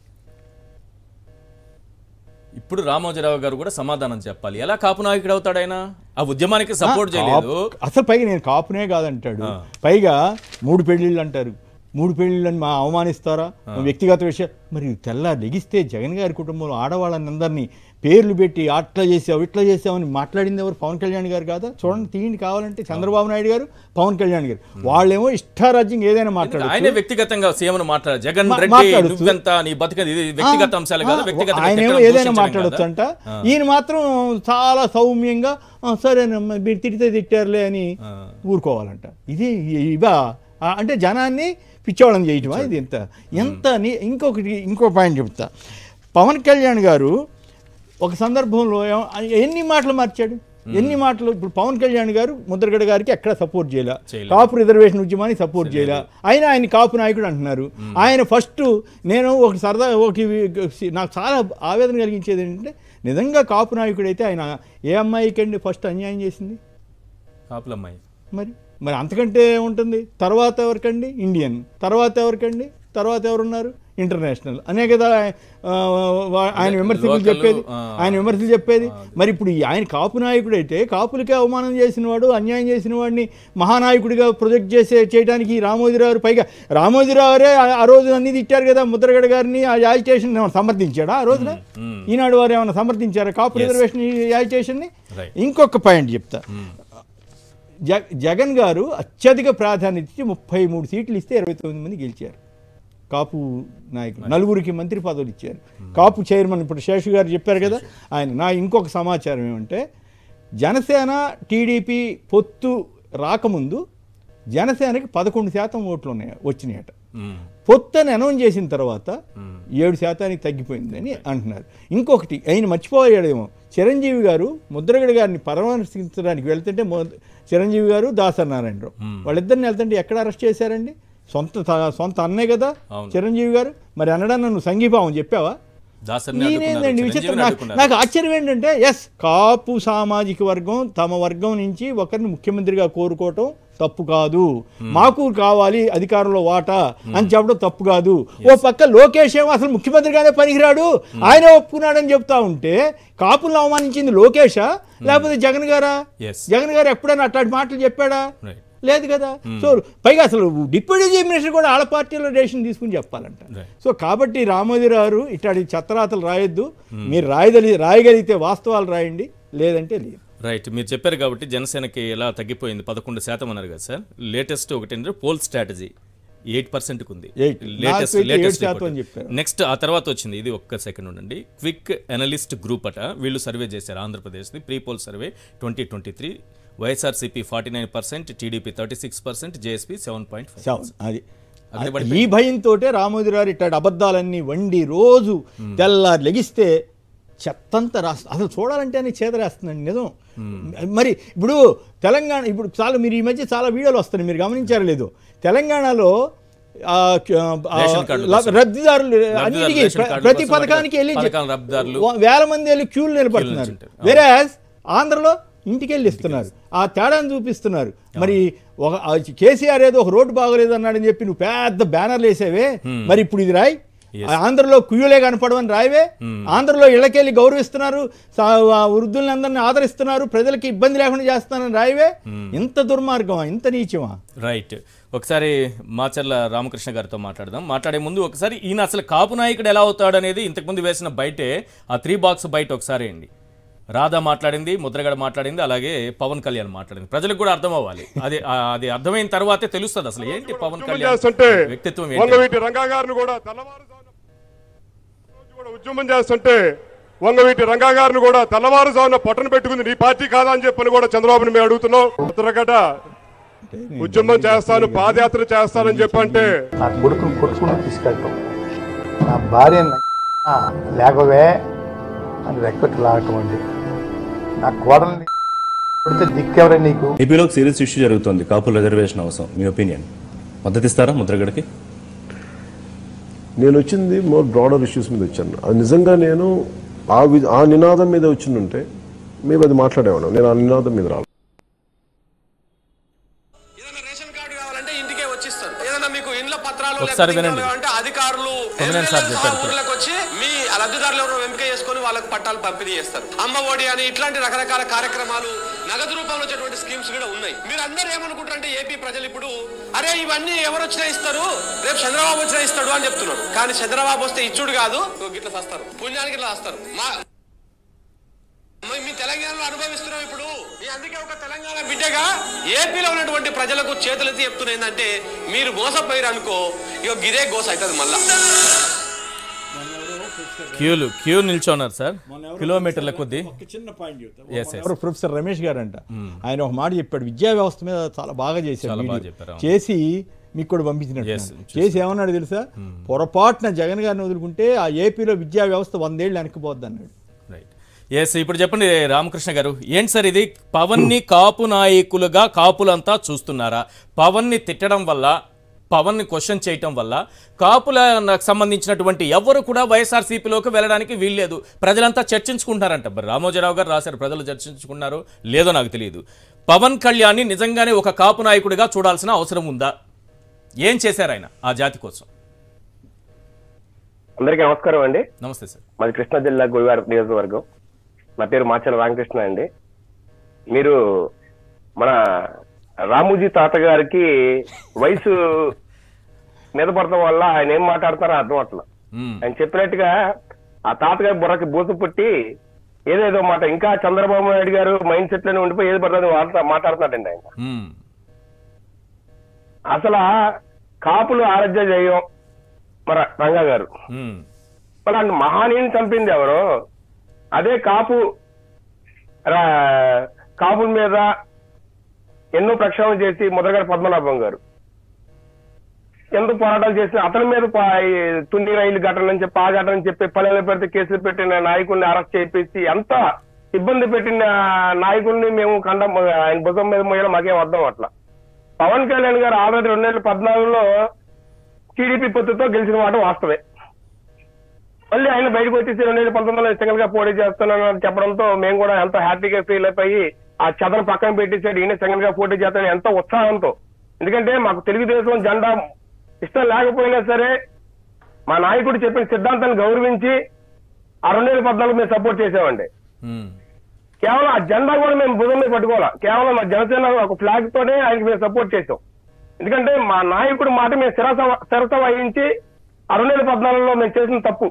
ఇప్పుడు రామోజీరావు గారు కూడా సమాధానం చెప్పాలి ఎలా కాపు నాయకుడు అవుతాడు ఆయన ఆ ఉద్యమానికి సపోర్ట్ చేయలేదు కాపు- అసలు పైగా నేను కాపునే కాదంటాడు పైగా మూడు పెళ్ళిళ్ళు అంటారు మూడు పెళ్ళిళ్ళని మా అవమానిస్తారా వ్యక్తిగత విషయం మరి తెల్ల లెగిస్తే జగన్ గారి కుటుంబంలో ఆడవాళ్ళని అందరినీ పేర్లు పెట్టి అట్లా చేసావు ఇట్లా చేసావని మాట్లాడింది ఎవరు పవన్ కళ్యాణ్ గారు కాదా చూడండి తీయండి కావాలంటే చంద్రబాబు నాయుడు గారు పవన్ కళ్యాణ్ గారు వాళ్ళేమో ఇష్టారాజ్యం ఏదైనా ఆయనే మాట్లాడారు వ్యక్తిగతంగా సీఎం మాట్లాడారు జగన్ మా- రెడ్డి మాట్లాడొచ్చు. నువ్వెంత నీ బతికది ఇది వ్యక్తిగత అంశాలు కాదు వ్యక్తిగత ఆయన వ్యక్తిగత ఏదైనా దూషించడం మాట్లాడొచ్చు అంట కాదా? ఈయన మాత్రం చాలా సౌమ్యంగా "ఆ, సరేనమ్మా మీరు తిడితే తిట్టారులే అని ఊరుకోవాలంట ఇది ఇవా ఆ, అంటే జనాన్ని పిచ్చోళం చేయటమా ఇది ఎంత ఎంత ని- ఇంకొకటి ఇంకో పాయింట్ చెప్తా పవన్ కళ్యాణ్ గారు ఒక సందర్భంలో ఏమ- ఎన్ని మాటలు మార్చాడు ఎన్ని మాటలు ఇప్పుడు పవన్ కళ్యాణ్ గారు ముద్రగడ గారికి ఎక్కడ సపోర్ట్ చేయలే చేయలే. కాపు రిజర్వేషన్ ఉద్యమాన్ని సపోర్ట్ చేయలే అయినా ఆయన కాపు నాయకుడు అంటున్నారు ఆయన ఫస్ట్ నేను ఒకటి సరదా ఒకటి నాకు చాలా ఆవేదన కలిగించేది ఏంటంటే నిజంగా కాపు నాయకుడు అయితే ఆయన ఏ అమ్మాయికండి ఫస్ట్ అన్యాయం చేసింది కాపులమ్మాయి మరి మరి అంతకంటే ఉంటుంది తర్వాత ఎవరికండి ఇండియన్ తర్వాత ఎవరికండి తర్వాత ఎవరున్నారు ఇంటర్నేషనల్ అనే కదా ఆ, వా- ఆయన విమర్శకులు లోకల్, చెప్పేది ఆ, ఆయన విమర్శలు చెప్పేది మరి ఇప్పుడు ఈ ఆయన కాపు నాయకుడు అయితే కాపులకే అవమానం చేసిన వాడు అన్యాయం చేసిన వాడిని మహానాయకుడిగా ప్రొజెక్ట్ చేసే చేయడానికి ఈ రామోజీరావు పైగా రామోజీరావురే ఆ- ఆ రోజు అన్ని తిట్టారు కదా ముద్రగడ గారిని ఆ యాజిటేషన్ ఏమైనా సమర్థించాడా ఆ రోజున ఈనాడు వారు ఏమైనా సమర్థించారా కాపు రిజర్వేషన్ యాజిటేషన్ని Right. ఇంకొక పాయింట్ చెప్తా జ జగన్ గారు అత్యధిక ప్రాధాన్యత ఇచ్చి ముప్పై మూడు సీట్లు ఇస్తే ఇరవై తొమ్మిది మంది గెలిచారు కాపు నాయకులు నలుగురికి మంత్రి పదవులు ఇచ్చారు కాపు చైర్మన్ ఇప్పుడు శేషు గారు చెప్పారు కదా ఆయన నా ఇంకొక సమాచారం ఏమంటే జనసేన టీడీపీ పొత్తు రాకముందు జనసేనకి పదకొండు శాతం ఓట్లు ఉన్నాయి వచ్చినాయట ఉమ్. పొత్తు అని అనౌన్స్ చేసిన తర్వాత ఏడు శాతానికి తగ్గిపోయిందని అంటున్నారు ఇంకొకటి ఆయన మర్చిపోయాడేమో చిరంజీవి గారు ముద్రగడ గారిని పరామర్శించడానికి వెళ్తుంటే మొ- చిరంజీవి గారు దాసనారాయణరావు వాళ్ళిద్దరిని వెళ్తుంటే ఎక్కడ అరెస్ట్ చేశారండి సొంత త- సొంత అన్నే కదా అవును. చిరంజీవి గారు మరి అనడా నువ్వు సంఘీభావం చెప్పావా దాసరిని అడ్డుకున్నారు, ఈయనేందండి విచిత్రం చిరంజీవిని నాకు- అడ్డుకున్నారు. నాకు ఆశ్చర్యం ఏంటంటే ఎస్ కాపు సామాజిక వర్గం తమ వర్గం నుంచి ఒకరిని ముఖ్యమంత్రిగా కోరుకోవటం తప్పు కాదు మాకు కావాలి అధికారంలో వాటా అని చెప్పడం తప్పు కాదు ఓ పక్క లోకేష్ ఏమో అసలు ముఖ్యమంత్రిగానే పనికిరాడు ఆయన ఒప్పుకున్నాడని చెప్తా ఉంటే కాపులను అవమానించింది లోకేషా లేకపోతే జగన్ గారా Yes. జగన్ గారు ఎప్పుడైనా అట్లాంటి మాటలు చెప్పాడా Right. లేదు కదా సో పైగా అసలు డిప్యూటీ చీఫ్ మినిస్టర్ కూడా ఆళ్ళ పార్టీలో డెసిషన్ తీసుకుని చెప్పాలంట Right. సో కాబట్టి రామోజీరావు ఇట్లాంటి చెత్తరాతలు రాయొద్దు మీరు రాయదలి రాయగలిగితే వాస్తవాలు రాయండి లేదంటే లేదు రైట్ మీరు చెప్పారు కాబట్టి జనసేనకి ఎలా తగ్గిపోయింది పదకొండు శాతం అన్నారు కదా సార్ లేటెస్ట్ ఒకటి ఏంటంటే పోల్ స్ట్రాటజీ ఎయిట్ పర్సెంట్కి ఉంది Eight. నాకైతే ఏడు శాతం అని చెప్పారు. నెక్స్ట్ ఆ తర్వాత వచ్చింది ఇది ఒక్క సెకండ్ ఉండండి క్విక్ అనలిస్ట్ గ్రూప్ అట వీళ్ళు సర్వే చేశారు ఆంధ్రప్రదేశ్ది pre poll survey twenty twenty three YSRCP forty nine percent TDP thirty six percent JSP seven point చావు. అది అక్కడే ఈ పడిపోయింది. భయంతో రామోజీరావు ఇట్లాంటి అబద్ధాలన్నీ వండి రోజు తెల్లారి లెగిస్తే చెత్తంతా రాస్తా అసలు చూడాలంటేనే చేదరేస్తుందండి నిజం మరి ఇప్పుడు తెలంగాణ ఇప్పుడు చాలా మీరు ఈ మధ్య చాలా వీడియోలు వస్తున్నాయి మీరు గమనించారు లేదు తెలంగాణలో ఆ, ఆ, రేషన్ కార్డుల ల- కోసం. రబ్దిదారులు అన్నిటికీ రేషన్ ప్ర- కార్డుల ప్రతి కోసం పథకానికి వెళ్ళి పథకాల లబ్ధిదారులు వ- వేల మంది వెళ్ళి క్యూలు నిలబడుతున్నారు నిల్చుంటారు. వేరే ఆంధ్రలో ఇంటికి వెళ్ళి ఇస్తున్నారు ఆ తేడాను చూపిస్తున్నారు మరి ఒక ఆ కేసీఆర్ ఏదో ఒక రోడ్డు బాగోలేదు అన్నాడని చెప్పి నువ్వు పెద్ద బ్యానర్లు వేసావే మరి ఇప్పుడు ఇది రాయ్ ఆ ఆంధ్రలో కుయ్యులే కనపడవని రాయవే ఆంధ్రలో ఇళ్ళకెళ్ళి గౌరవిస్తున్నారు సా- ఆ వృద్ధుల్ని అందరిని ఆదరిస్తున్నారు ప్రజలకి ఇబ్బంది లేకుండా చేస్తున్నారని రాయవే ఇంత దుర్మార్గమా ఇంత నీచమా రైట్ ఒకసారి మాచర్ల రామకృష్ణ గారితో మాట్లాడదాం మాట్లాడే ముందు ఒకసారి ఈయన అసలు కాపు నాయకుడు ఎలా అవుతాడు అనేది ఇంతకుముందు వేసిన బయటే ఆ త్రీ బాక్స్ బయట ఒకసారి అండి రాధా మాట్లాడింది ముద్రగడ మాట్లాడింది అలాగే పవన్ కళ్యాణ్ మాట్లాడింది ప్రజలకు కూడా అర్థం అవ్వాలి అది ఆ- అది అర్థమైన తర్వాతే తెలుస్తుంది అసలు ఏంటి పవన్ ఉద్యమం కళ్యాణ్ చేస్తుంటే వ్యక్తిత్వం ఏంటి వంగవీటి రంగా గారిని కూడా తెల్లవారుజామున రోజు కూడా ఉద్యమం చేస్తుంటే వంగవీటి రంగా గారిని కూడా తెల్లవారుజామున పట్టణ పెట్టుకుంది నీ పార్టీ కాదా అని చెప్పని కూడా చంద్రబాబుని మేము అడుగుతున్నాం ఉత్తరగడ్డ ఉద్యమం చేస్తాను పాదయాత్ర చేస్తానని చెప్పంటే నా కొడుకుని కొట్టుకుంటూ తీసుకెళ్ళటం నా భార్య లేకవే అని రెక్కట్టు లాగటం అండి నా కోడల్ని కొడితే దిక్కెవరే నీకు ఏపీలో ఒక సీరియస్ ఇష్యూ జరుగుతోంది కాపుల రిజర్వేషన్ అవసరం మీ ఒపీనియన్ మద్దతిస్తారా ముద్రగడకి నేను వచ్చింది మోర్ బ్రాడర్ ఇష్యూస్ మీద వచ్చాను అది నిజంగా నేను ఆ వి ఆ నినాదం మీద వచ్చిందంటే మేము అది మాట్లాడేవాళ్ళం నేను ఆ నినాదం మీద రాలేదు ఏదైనా రేషన్ కార్డు కావాలంటే ఇంటికే వచ్చిస్తారు ఏదైనా మీకు ఇండ్ల పత్రాలు ఒకసారి లేకపోతే వినండి. కావాలంటే అధికారులు కొమ్మినేని సార్ ఎమ్మెల్యేలు చెప్పారు సహా ఊర్లకు వచ్చి మీ లబ్ధిదారులు ఎవరు ఎంపిక చేసుకొని వాళ్ళకి పట్టాలు పంపిణీ చేస్తారు అమ్మ ఒడి అని ఇట్లాంటి రకరకాల కార్యక్రమాలు నగదు రూపంలో వచ్చేటువంటి స్కీమ్స్ కూడా ఉన్నాయి మీరు అందరూ ఏమనుకుంటారంటే ఏపీ ప్రజలు ఇప్పుడు అరే ఇవన్నీ ఎవరు వచ్చినా ఇస్తారు రేపు చంద్రబాబు వచ్చినా ఇస్తాడు అని చెప్తున్నారు కానీ చంద్రబాబు వస్తే ఇచ్చుడు కాదు ఇగో గిట్ల వస్తారు పుణ్యానికి ఇట్లా వస్తారు మా మీ- మీ తెలంగాణలో అనుభవిస్తున్నాం ఇప్పుడు మీ అందుకే ఒక తెలంగాణ బిడ్డగా ఏపీలో ఉన్నటువంటి ప్రజలకు చేతులెత్తి చెప్తున్నా ఏంటంటే మీరు మోసపోయారు అనుకో ఇక గిదే గోస అవుతుంది మళ్ళా క్యూలు క్యూ నిల్చున్నారు సార్ కిలోమీటర్ల కొద్దీ ఒక చిన్న పాయింట్ Yes, yes. ఎవరు ప్రొఫెసర్ రమేష్ గారు అంట ఆయన ఒక మాట చెప్పాడు విద్యా వ్యవస్థ మీద చాలా బాగా చేశాడు చాలా బాగా వీడియో. చెప్పారు, అవును. చేసి మీకు కూడా పంపించినట్టు Yes, చేసి ఏమన్నాడు తెలుసా పొరపాటున జగన్ గారిని వదులుకుంటే ఆ ఏపీలో విద్యా వ్యవస్థ వందేళ్ళు వెనక్కిపోద్ది అన్నాడు రైట్ ఎస్ ఇప్పుడు చెప్పండి రామకృష్ణ గారు ఏంటి సార్ ఇది పవన్ని కాపు నాయకులుగా కాపులంతా చూస్తున్నారా పవన్ని తిట్టడం వల్ల పవన్ని క్వశ్చన్ చేయటం వల్ల కాపులకు సంబంధించినటువంటి ఎవరు కూడా వైఎస్ఆర్సీపీలోకి వెళ్ళడానికి వీల్లేదు ప్రజలంతా చర్చించుకుంటున్నారంట మరి రామోజీరావు గారు రాశారు ప్రజలు చర్చించుకున్నారు లేదో నాకు తెలియదు పవన్ కళ్యాణ్ని నిజంగానే ఒక కాపు నాయకుడిగా చూడాల్సిన అవసరం ఉందా ఏం చేశారు ఆయన ఆ జాతి కోసం అందరికీ నమస్కారం అండి నమస్తే సార్ మాది కృష్ణా జిల్లా గుడివాడ నియోజకవర్గం నా పేరు మాచల రామకృష్ణ అండి మీరు మన రామోజీ తాత గారికి వయసు మీద పడటం వల్ల ఆయన ఏం మాట్లాడతారో అర్థం అట్లా మ్మ్. ఆయన చెప్పినట్టుగా ఆ తాతగారి బుర్రకి బూస పుట్టి ఏదేదో మాట ఇంకా చంద్రబాబు నాయుడు గారు మైండ్ సెట్ లోనే ఉండిపోయి ఏది పడుతుంది మాట్లాడుతున్నాడండి ఆయన మ్మ్. అసలు కాపులు ఆరాధ్య చేయం మన రంగా గారు మ్మ్. మరి ఆయన మహానీయుని చంపింది ఎవరు అదే కాపు రా- కాపుల మీద ఎన్నో ప్రక్షాళన చేసి మొదలగారు పద్మనాభం గారు ఎంతో పోరాటాలు చేసిన అతని మీద పా- ఈ తుండి రైలు ఘటన అని చెప్పి ఆ ఘటన అని చెప్పి పల్లెలు పెడితే కేసులు పెట్టిన నాయకుడిని అరెస్ట్ చేయించి ఎంత ఇబ్బంది పెట్టిన నాయకుడిని మేము కండం ఆయన భుజం మీద మోయడం మాకేం అర్థం అట్లా పవన్ కళ్యాణ్ గారు ఆల్రెడీ రెండు వేల పద్నాలుగులో టీడీపీ పొత్తుతో గెలిచిన మాట వాస్తవే మళ్ళీ ఆయన బయటకు వచ్చేసి రెండు వేల పంతొమ్మిదిలో సింగిల్ గా పోటీ చేస్తున్నానని చెప్పడంతో మేము కూడా ఎంతో హ్యాపీగా ఫీల్ అయిపోయి ఆ చెదను పక్కన పెట్టేసాడు ఈయన సింగిల్ గా పోటీ చేస్తాను ఎంతో ఉత్సాహంతో ఎందుకంటే మాకు తెలుగుదేశం జెండా ఇష్టం లేకపోయినా సరే మా నాయకుడు చెప్పిన సిద్ధాంతాన్ని గౌరవించి ఆ రెండు వేల పద్నాలుగు మేము సపోర్ట్ చేసామండి ఉమ్, కేవలం ఆ జెండా కూడా మేము భుజం మీద పట్టుకోవాలా కేవలం మా జనసేన ఒక ఫ్లాగ్ తోనే ఆయనకి మేము సపోర్ట్ చేసాం ఎందుకంటే మా నాయకుడు మాట మేము శిరస శిరస వహించి ఆ రెండు వేల పద్నాలుగులో మేము చేసిన తప్పు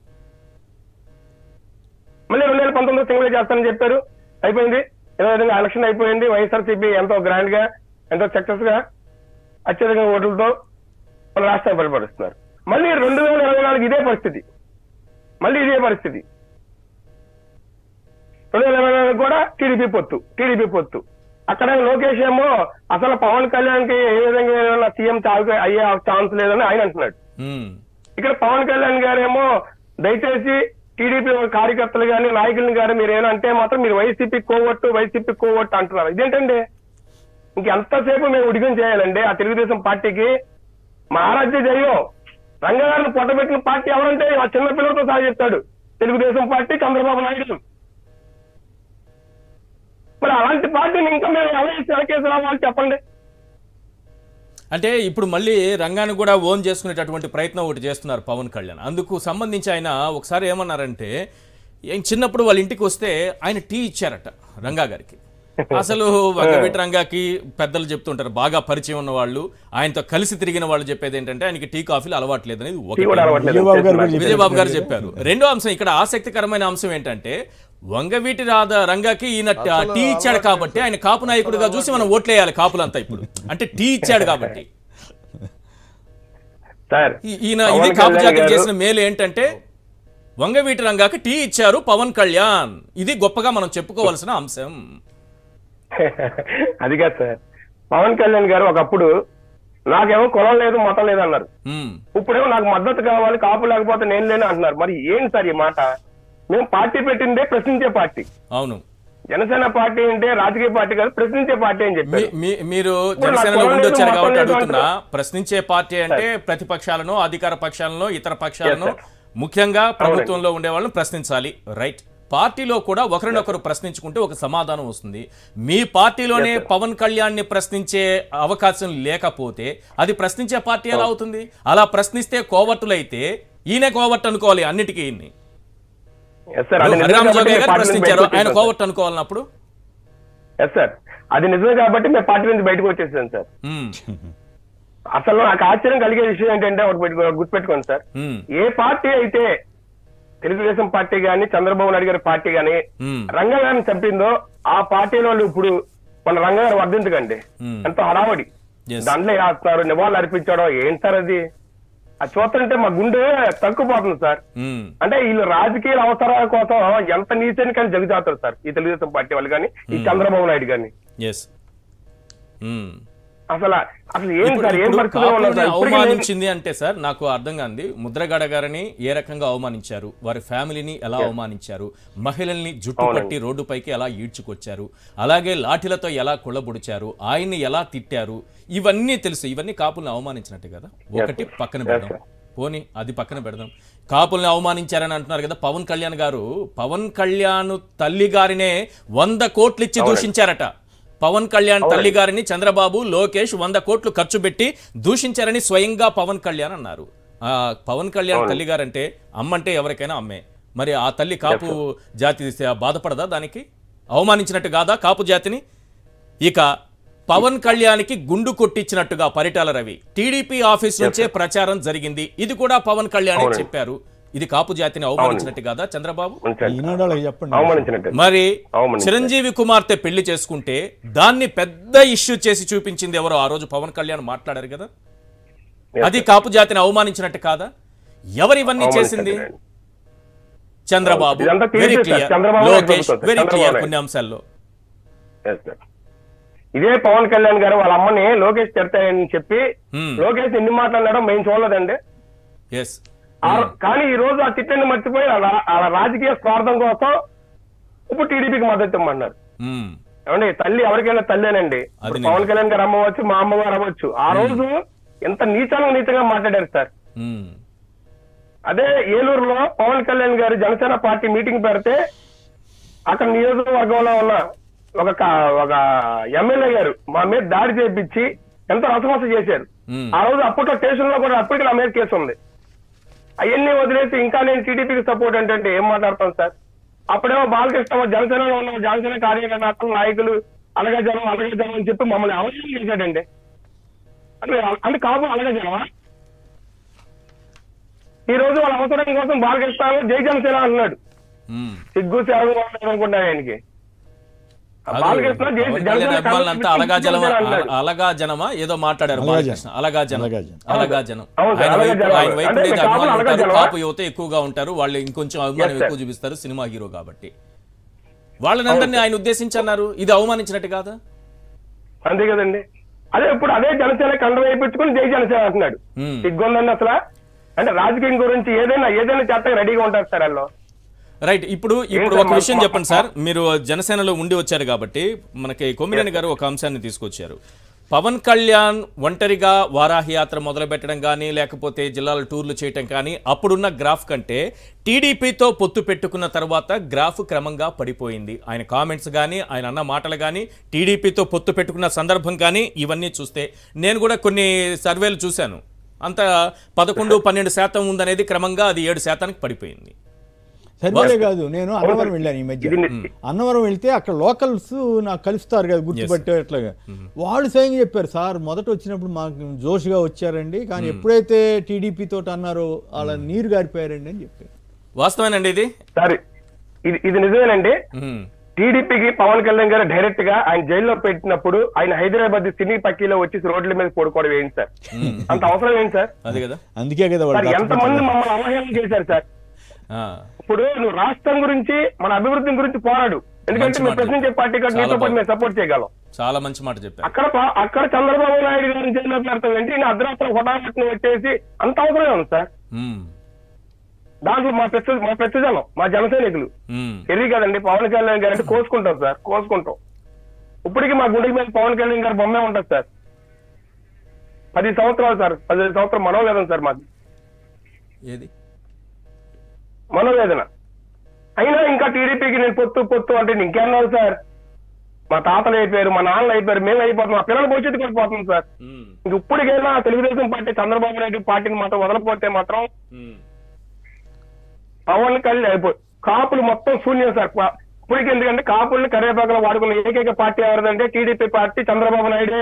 మళ్ళీ రెండు వేల పంతొమ్మిది సింగిల్ చేస్తానని చెప్పారు అయిపోయింది ఏదో విధంగా ఎలక్షన్ అయిపోయింది వైఎస్ఆర్సీపీ ఎంతో గ్రాండ్ గా ఎంతో సక్సెస్ గా అత్యధిక ఓట్లతో మన రాష్ట్రాన్ని బలపరుస్తున్నారు మళ్ళీ రెండు వేల ఇరవై నాలుగు ఇదే పరిస్థితి మళ్ళీ ఇదే పరిస్థితి రెండు వేల ఇరవై నాలుగు కూడా టీడీపీ పొత్తు టీడీపీ పొత్తు అక్కడ లోకేష్ ఏమో అసలు పవన్ కళ్యాణ్ కి ఏ విధంగా ఏదైనా సీఎం చాలు అయ్యే ఛాన్స్ లేదని ఆయన అంటున్నాడు ఉమ్, ఇక్కడ పవన్ కళ్యాణ్ గారేమో దయచేసి టీడీపీ కార్యకర్తలు గాని నాయకులను గాని మీరు ఏమైనా అంటే మాత్రం మీరు వైసీపీ కోవట్టు వైసీపీ కోవట్టు అంటున్నారు ఇదేంటండి ఇంకెంతసేపు మేము ఉడిగం చేయాలండి ఆ తెలుగుదేశం పార్టీకి మా ఆరాధ్య జయం రంగగారిని పొట్టబెట్టిన పార్టీ ఎవరంటే ఆ చిన్న పిల్లలతో సహా చెప్తాడు తెలుగుదేశం పార్టీ చంద్రబాబు నాయుడు మరి అలాంటి పార్టీని ఇంకా మేము ఎలా సెలకేసి రావాలి చెప్పండి అంటే ఇప్పుడు మళ్ళీ రంగాన్ని కూడా ఓన్ చేసుకునేటటువంటి ప్రయత్నం ఒకటి చేస్తున్నారు పవన్ కళ్యాణ్ అందుకు సంబంధించి ఆయన ఒకసారి ఏమన్నారంటే ఏం చిన్నప్పుడు వాళ్ళ ఇంటికి వస్తే ఆయన టీ ఇచ్చారట రంగా గారికి అసలు వంగవీటి రంగాకి పెద్దలు చెప్తుంటారు బాగా పరిచయం ఉన్న వాళ్ళు ఆయనతో కలిసి తిరిగిన వాళ్ళు చెప్పేది ఏంటంటే ఆయనకి టీ కాఫీలు అలవాట్లేదు అనేది టీ కూడా ఒకటి అలవాట్లేదు. విజయబాబు గారు కూడా విజయబాబు గారు చెప్పారు రెండో అంశం ఇక్కడ ఆసక్తికరమైన అంశం ఏంటంటే వంగవీటి రాధ రంగాకి ఈయన ట- టీ ఇచ్చాడు కాబట్టి ఆయన కాపు నాయకుడిగా చూసి మనం ఓట్లేయాలి కాపులంతా ఇప్పుడు అంటే టీ ఇచ్చాడు కాబట్టి సార్ ఈ- ఈయన పవన్ ఇది కాపు కళ్యాణ్ జాతికి గారు- చేసిన మేలు ఏంటంటే వంగవీటి రంగాకి టీ ఇచ్చారు పవన్ కళ్యాణ్ ఇది గొప్పగా మనం చెప్పుకోవాల్సిన అంశం అది కాదు సార్ పవన్ కళ్యాణ్ గారు ఒకప్పుడు నాకేమో కులం లేదు మతం లేదు అన్నారు ఉమ్, ఇప్పుడేమో నాకు మద్దతు కావాలి కాపు లేకపోతే నేను లేను అంటున్నారు మరి ఏంటి సార్ ఈ మాట మేము పార్టీ పెట్టిందే ప్రశ్నించే పార్టీ అవును జనసేన పార్టీ అంటే రాజకీయ పార్టీ కాదు ప్రశ్నించే పార్టీ అని చెప్పారు మీ- మీ- మీరు ఇప్పుడు నాకు జనసేనలో కులం లేదు, ఉండొచ్చారు మతం కాబట్టి లేదు అడుగుతున్నా అంటారు. ప్రశ్నించే పార్టీ అంటే ప్రతిపక్షాలను అధికార పక్షాలను ఇతర పక్షాలను Yes, ముఖ్యంగా ప్రభుత్వంలో ఉండే వాళ్ళని ప్రశ్నించాలి రైట్ పార్టీలో కూడా ఒకరినొకరు ప్రశ్నించుకుంటే ఒక సమాధానం వస్తుంది మీ పార్టీలోనే పవన్ కళ్యాణ్ ని ప్రశ్నించే అవకాశం లేకపోతే అది ప్రశ్నించే పార్టీ ఎలా అవుతుంది అలా ప్రశ్నిస్తే కోవట్టులైతే ఈయనే కోవట్టు అనుకోవాలి అన్నిటికీ ఈయన్ని. ఎస్ సార్ అది నిజమే హరిరామ్ కాబట్టి జోగే మేము గారు పార్టీ నుంచి ప్రశ్నించారు బయటకు ఆయన వచ్చేసాం కోవట్టు అనుకోవాలన్నప్పుడు సార్. ఎస్ సార్ అది నిజమే కాబట్టి మేము పార్టీ నుంచి బయటకు వచ్చేసాం సార్ ఉమ్, అసలు నాకు ఆశ్చర్యం కలిగే విషయం ఏంటంటే ఒకటి పెట్టుకో- గుర్తుపెట్టుకోండి సార్ ఉమ్, ఏ పార్టీ అయితే తెలుగుదేశం పార్టీ గాని చంద్రబాబు నాయుడు గారి పార్టీ గాని ఉమ్, రంగా గారిని చంపిందో ఆ పార్టీ వాళ్ళు ఇప్పుడు మన రంగా గారు వర్ధించకండి Hmm. ఎంతో హడావడి Yes. దాంట్లో వేస్తున్నారు నివాళులు అర్పించడం ఏంటి సార్ అది అది చూస్తుంటే మా గుండె తక్కుపోతుంది సార్ ఉమ్. అంటే వీళ్ళు రాజకీయ అవసరాల కోసం ఎంత నీచని కానీ జగజాతారు సార్ ఈ తెలుగుదేశం పార్టీ వాళ్ళు కానీ ఈ చంద్రబాబు నాయుడు గాని ఎస్ ఉమ్. అసలు అసలు ఏం ఇప్పుడు- సార్ ఏం ఇప్పుడు పరిస్థితిలో ఉన్నారు కాపులని సార్ ఇప్పటికీ నేను- అవమానించింది అంటే సార్ నాకు అర్థం కాంది ముద్రగడ గారిని ఏ రకంగా అవమానించారు వారి ఫ్యామిలీని ఎలా అవమానించారు మహిళల్ని జుట్టు పట్టి రోడ్డుపైకి ఎలా ఈడ్చుకొచ్చారు అలాగే లాఠీలతో ఎలా కుళ్ళబుడిచారు ఆయన్ని ఎలా తిట్టారు ఇవన్నీ తెలుసు ఇవన్నీ కాపుల్ని అవమానించినట్టే కదా ఒకటి పక్కన పెడదాం పోనీ అది పక్కన పెడదాం కాపుల్ని అవమానించారని అంటున్నారు కదా పవన్ కళ్యాణ్ గారు పవన్ కళ్యాణ్ తల్లి గారినే వంద కోట్లు ఇచ్చి దూషించారట పవన్ కళ్యాణ్ తల్లి గారిని చంద్రబాబు లోకేష్ వంద కోట్లు ఖర్చు పెట్టి దూషించారని స్వయంగా పవన్ కళ్యాణ్ అన్నారు ఆ పవన్ కళ్యాణ్ తల్లి గారంటే అమ్మంటే ఎవరికైనా అమ్మే మరి ఆ తల్లి కాపు జాతి బాధపడదా దానికి అవమానించినట్టు కాదా కాపు జాతిని ఇక పవన్ కళ్యాణ్కి గుండు కొట్టించినట్టుగా పరిటాల రవి టీడీపీ ఆఫీస్ నుంచే ప్రచారం జరిగింది ఇది కూడా పవన్ కళ్యాణ్ చెప్పారు ఇది కాపు జాతిని అవమానించినట్టు కాదా చంద్రబాబు ఉంచండి. ఈనాడు వాళ్ళకి చెప్పండి అవమానించినట్టు మరి అవమానించారు. చిరంజీవి కుమార్తె పెళ్లి చేసుకుంటే దాన్ని పెద్ద ఇష్యూ చేసి చూపించింది ఎవరో ఆ రోజు పవన్ కళ్యాణ్ మాట్లాడారు కదా అది కాపు జాతిని అవమానించినట్టు కాదా ఎవరు ఇవన్నీ చేసింది అవమానించినట్టు. చంద్రబాబు ఇదంతా వెరీ తీర్చేశారు. క్లియర్ చంద్రబాబు నాయుడు లోకేష్ ప్రభుత్వం. Very Chandrababu clear Naidu. కొన్ని అంశాల్లో Yes, sir. ఇదే పవన్ కళ్యాణ్ గారు వాళ్ళ అమ్మని లోకేష్ తిడతాయని చెప్పి Hmm. లోకేష్ ఎన్ని మాట్లాడాడో మేము చూడలేదండి ఎస్ ఆ- కానీ ఈ రోజు ఆ తిట్టని మర్చిపోయి వాళ్ళ వాళ్ళ రాజకీయ స్వార్థం కోసం ఇప్పుడు టీడీపీకి మద్దతు ఇమ్మన్నారు ఏమండి తల్లి ఎవరికైనా తల్లేనండి ఇప్పుడు అది పవన్ కళ్యాణ్ గారు అమ్మవచ్చు మా అమ్మగారు అవ్వచ్చు ఆ రోజు ఎంత నీచంగా నీచంగా మాట్లాడారు సార్ అదే ఏలూరులో పవన్ కళ్యాణ్ గారు జనసేన పార్టీ మీటింగ్ పెడితే అక్కడ నియోజకవర్గంలో ఉన్న ఒక క- ఒక ఎమ్మెల్యే గారు మా మీద దాడి చేపించి ఎంత రసమస చేశారు మ్మ్. ఆ రోజు అప్పట్లో స్టేషన్ లో కూడా అప్పటికి నా మీద కేసు ఉంది అవన్నీ వదిలేసి ఇంకా నేను టీడీపీకి సపోర్ట్ అంటే ఏం మాట్లాడతాను సార్ అప్పుడేమో బాలకృష్ణ జనసేనలో ఉన్న జనసేన కార్యకర్తలు నాయకులు అలాగే జనం అలాగే జనం అని చెప్పి మమ్మల్ని అవసరం చేశాడండి అంటే అంటే కాపు అలాగే జనమా ఈ రోజు వాళ్ళ అవసరం కోసం బాలకృష్ణ జై జనసేన అంటున్నాడు మ్మ్. సిగ్గు సేవ అనుకుంటాను ఆయనకి కాదు, బాలకృష్ణ జై- పవన్ కళ్యాణ్ జనసేన అభిమానులంతా అలగా జనమా జనసేన అన్నాడు. అలగా జనమా ఏదో మాట్లాడారు అలగా బాలకృష్ణ జనం. అలగా జనం అలగా జనం. అలగా జనం అవును సార్, ఆయన అలగా వైపు జనం. ఆయన వైపు అంటే అయితే కాపులు అభిమానులు అలగా ఉంటారు జనమా? కాపు యువత ఎక్కువగా ఉంటారు వాళ్ళు ఇంకొంచెం అభిమానం Yes, sir. ఎక్కువ చూపిస్తారు సినిమా హీరో కాబట్టి వాళ్ళని అందరినీ ఆయన ఉద్దేశించి అన్నారు ఇది అవమానించినట్టు కాదా అంతే కదండి అదే ఇప్పుడు అదే జనసేన కండ వేయించుకుని జై జనసేన అంటున్నాడు మ్మ్. సిగ్గుందండి అసలు అంటే రాజకీయం గురించి ఏదైనా ఏదైనా చేత రెడీగా ఉంటారు సార్ వాళ్ళు రైట్ ఇప్పుడు ఇప్పుడు ఏంటో ఒక మా- విషయం మా- చెప్పండి సార్ మీరు జనసేనలో ఉండి వచ్చారు కాబట్టి మనకి కొమ్మినేని గారు ఒక అంశాన్ని తీసుకొచ్చారు పవన్ కళ్యాణ్ ఒంటరిగా వారాహి యాత్ర మొదలు పెట్టడం కానీ లేకపోతే జిల్లాల టూర్లు చేయటం కానీ అప్పుడున్న గ్రాఫ్ కంటే టీడీపీతో పొత్తు పెట్టుకున్న తర్వాత గ్రాఫ్ క్రమంగా పడిపోయింది ఆయన కామెంట్స్ కానీ ఆయన అన్న మాటలు కానీ టీడీపీతో పొత్తు పెట్టుకున్న సందర్భం కానీ ఇవన్నీ చూస్తే నేను కూడా కొన్ని సర్వేలు చూశాను అంత పదకొండు పన్నెండు శాతం ఉందనేది క్రమంగా అది ఏడు శాతానికి పడిపోయింది సరిపోలే కాదు నేను అన్నవరం వెళ్ళాను ఈ మధ్య ఇది అన్నవరం వెళ్తే అక్కడ లోకల్స్ నాకు కలుస్తారు కదా గుర్తుపట్టే అట్లాగా వాళ్ళు స్వయంగా చెప్పారు సార్ మొదట వచ్చినప్పుడు మాకు జోష్గా వచ్చారండి కానీ ఎప్పుడైతే టీడీపీ తోటి అన్నారో వాళ్ళ నీరు గారిపోయారండి అని చెప్పారు వాస్తవేనండి ఇది సరే ఇది ఇది నిజమేనండి మ్మ్. టీడీపీకి పవన్ కళ్యాణ్ గారు డైరెక్ట్ గా ఆయన జైల్లో పెట్టినప్పుడు ఆయన హైదరాబాద్ సినీ పక్కీలో వచ్చి రోడ్ల మీద పడుకోవడం ఏంటి సార్ అంత అవసరం ఏంటి సార్ అది కదా అందుకే కదా సార్ వాళ్ళు ఎంతమంది మమ్మల్ని అవహేళన చేశారు సార్ ఆ, ఇప్పుడు నువ్వు రాష్ట్రం గురించి మన అభివృద్ధి గురించి పోరాడు ఎందుకంటే మంచి మేము మాట. ప్రశ్నించే పార్టీ కూడా చాలా నీతో పాటు బాగుంది. మేము సపోర్ట్ చేయగలం చాలా మంచి మాట చెప్పారు అక్కడ పా- అక్కడ చంద్రబాబు నాయుడు గారిని జైల్లో పెడతాం ఏంటి ఈయన అర్ధరాత్రి హుటాహుటిని వచ్చేసి అంత అవసరమే ఉంది సార్ మ్మ్. దాంట్లో మా ప్రతి మా ప్రతిజనం మా జన సైనికులు మ్మ్. తెలియ కదండి పవన్ కళ్యాణ్ గారు అంటే కోసుకుంటాం సార్ కోసుకుంటాం ఇప్పటికీ మా గుండెకి మీద పవన్ కళ్యాణ్ గారు బొమ్మే ఉంటుంది సార్ పది సంవత్సరాలు సార్ పదిహేను సంవత్సరం మనోవేదన సార్ మాది ఏది మనోవేదన అయినా ఇంకా టీడీపీకి నేను పొత్తు పొత్తు అంటే ఇంకేమన్నారు సార్ మా తాతలు అయిపోయారు మా నాన్నలు అయిపోయారు మేము అయిపోతాం మా పిల్లల భవిష్యత్తు కూడా పోతుంది సార్ మ్మ్. ఇంక ఇప్పటికైనా తెలుగుదేశం పార్టీ చంద్రబాబు నాయుడు పార్టీని మాత్రం వదలపోతే మాత్రం మ్మ్. పవన్ కళ్యాణ్ అయిపోయి కాపులు మొత్తం శూన్యం సార్ ప- ఇప్పటికి ఎందుకంటే కాపుల్ని కరివేపాకలు వాడుకున్న ఏకైక పార్టీ ఎవరిదంటే టీడీపీ పార్టీ చంద్రబాబు నాయుడే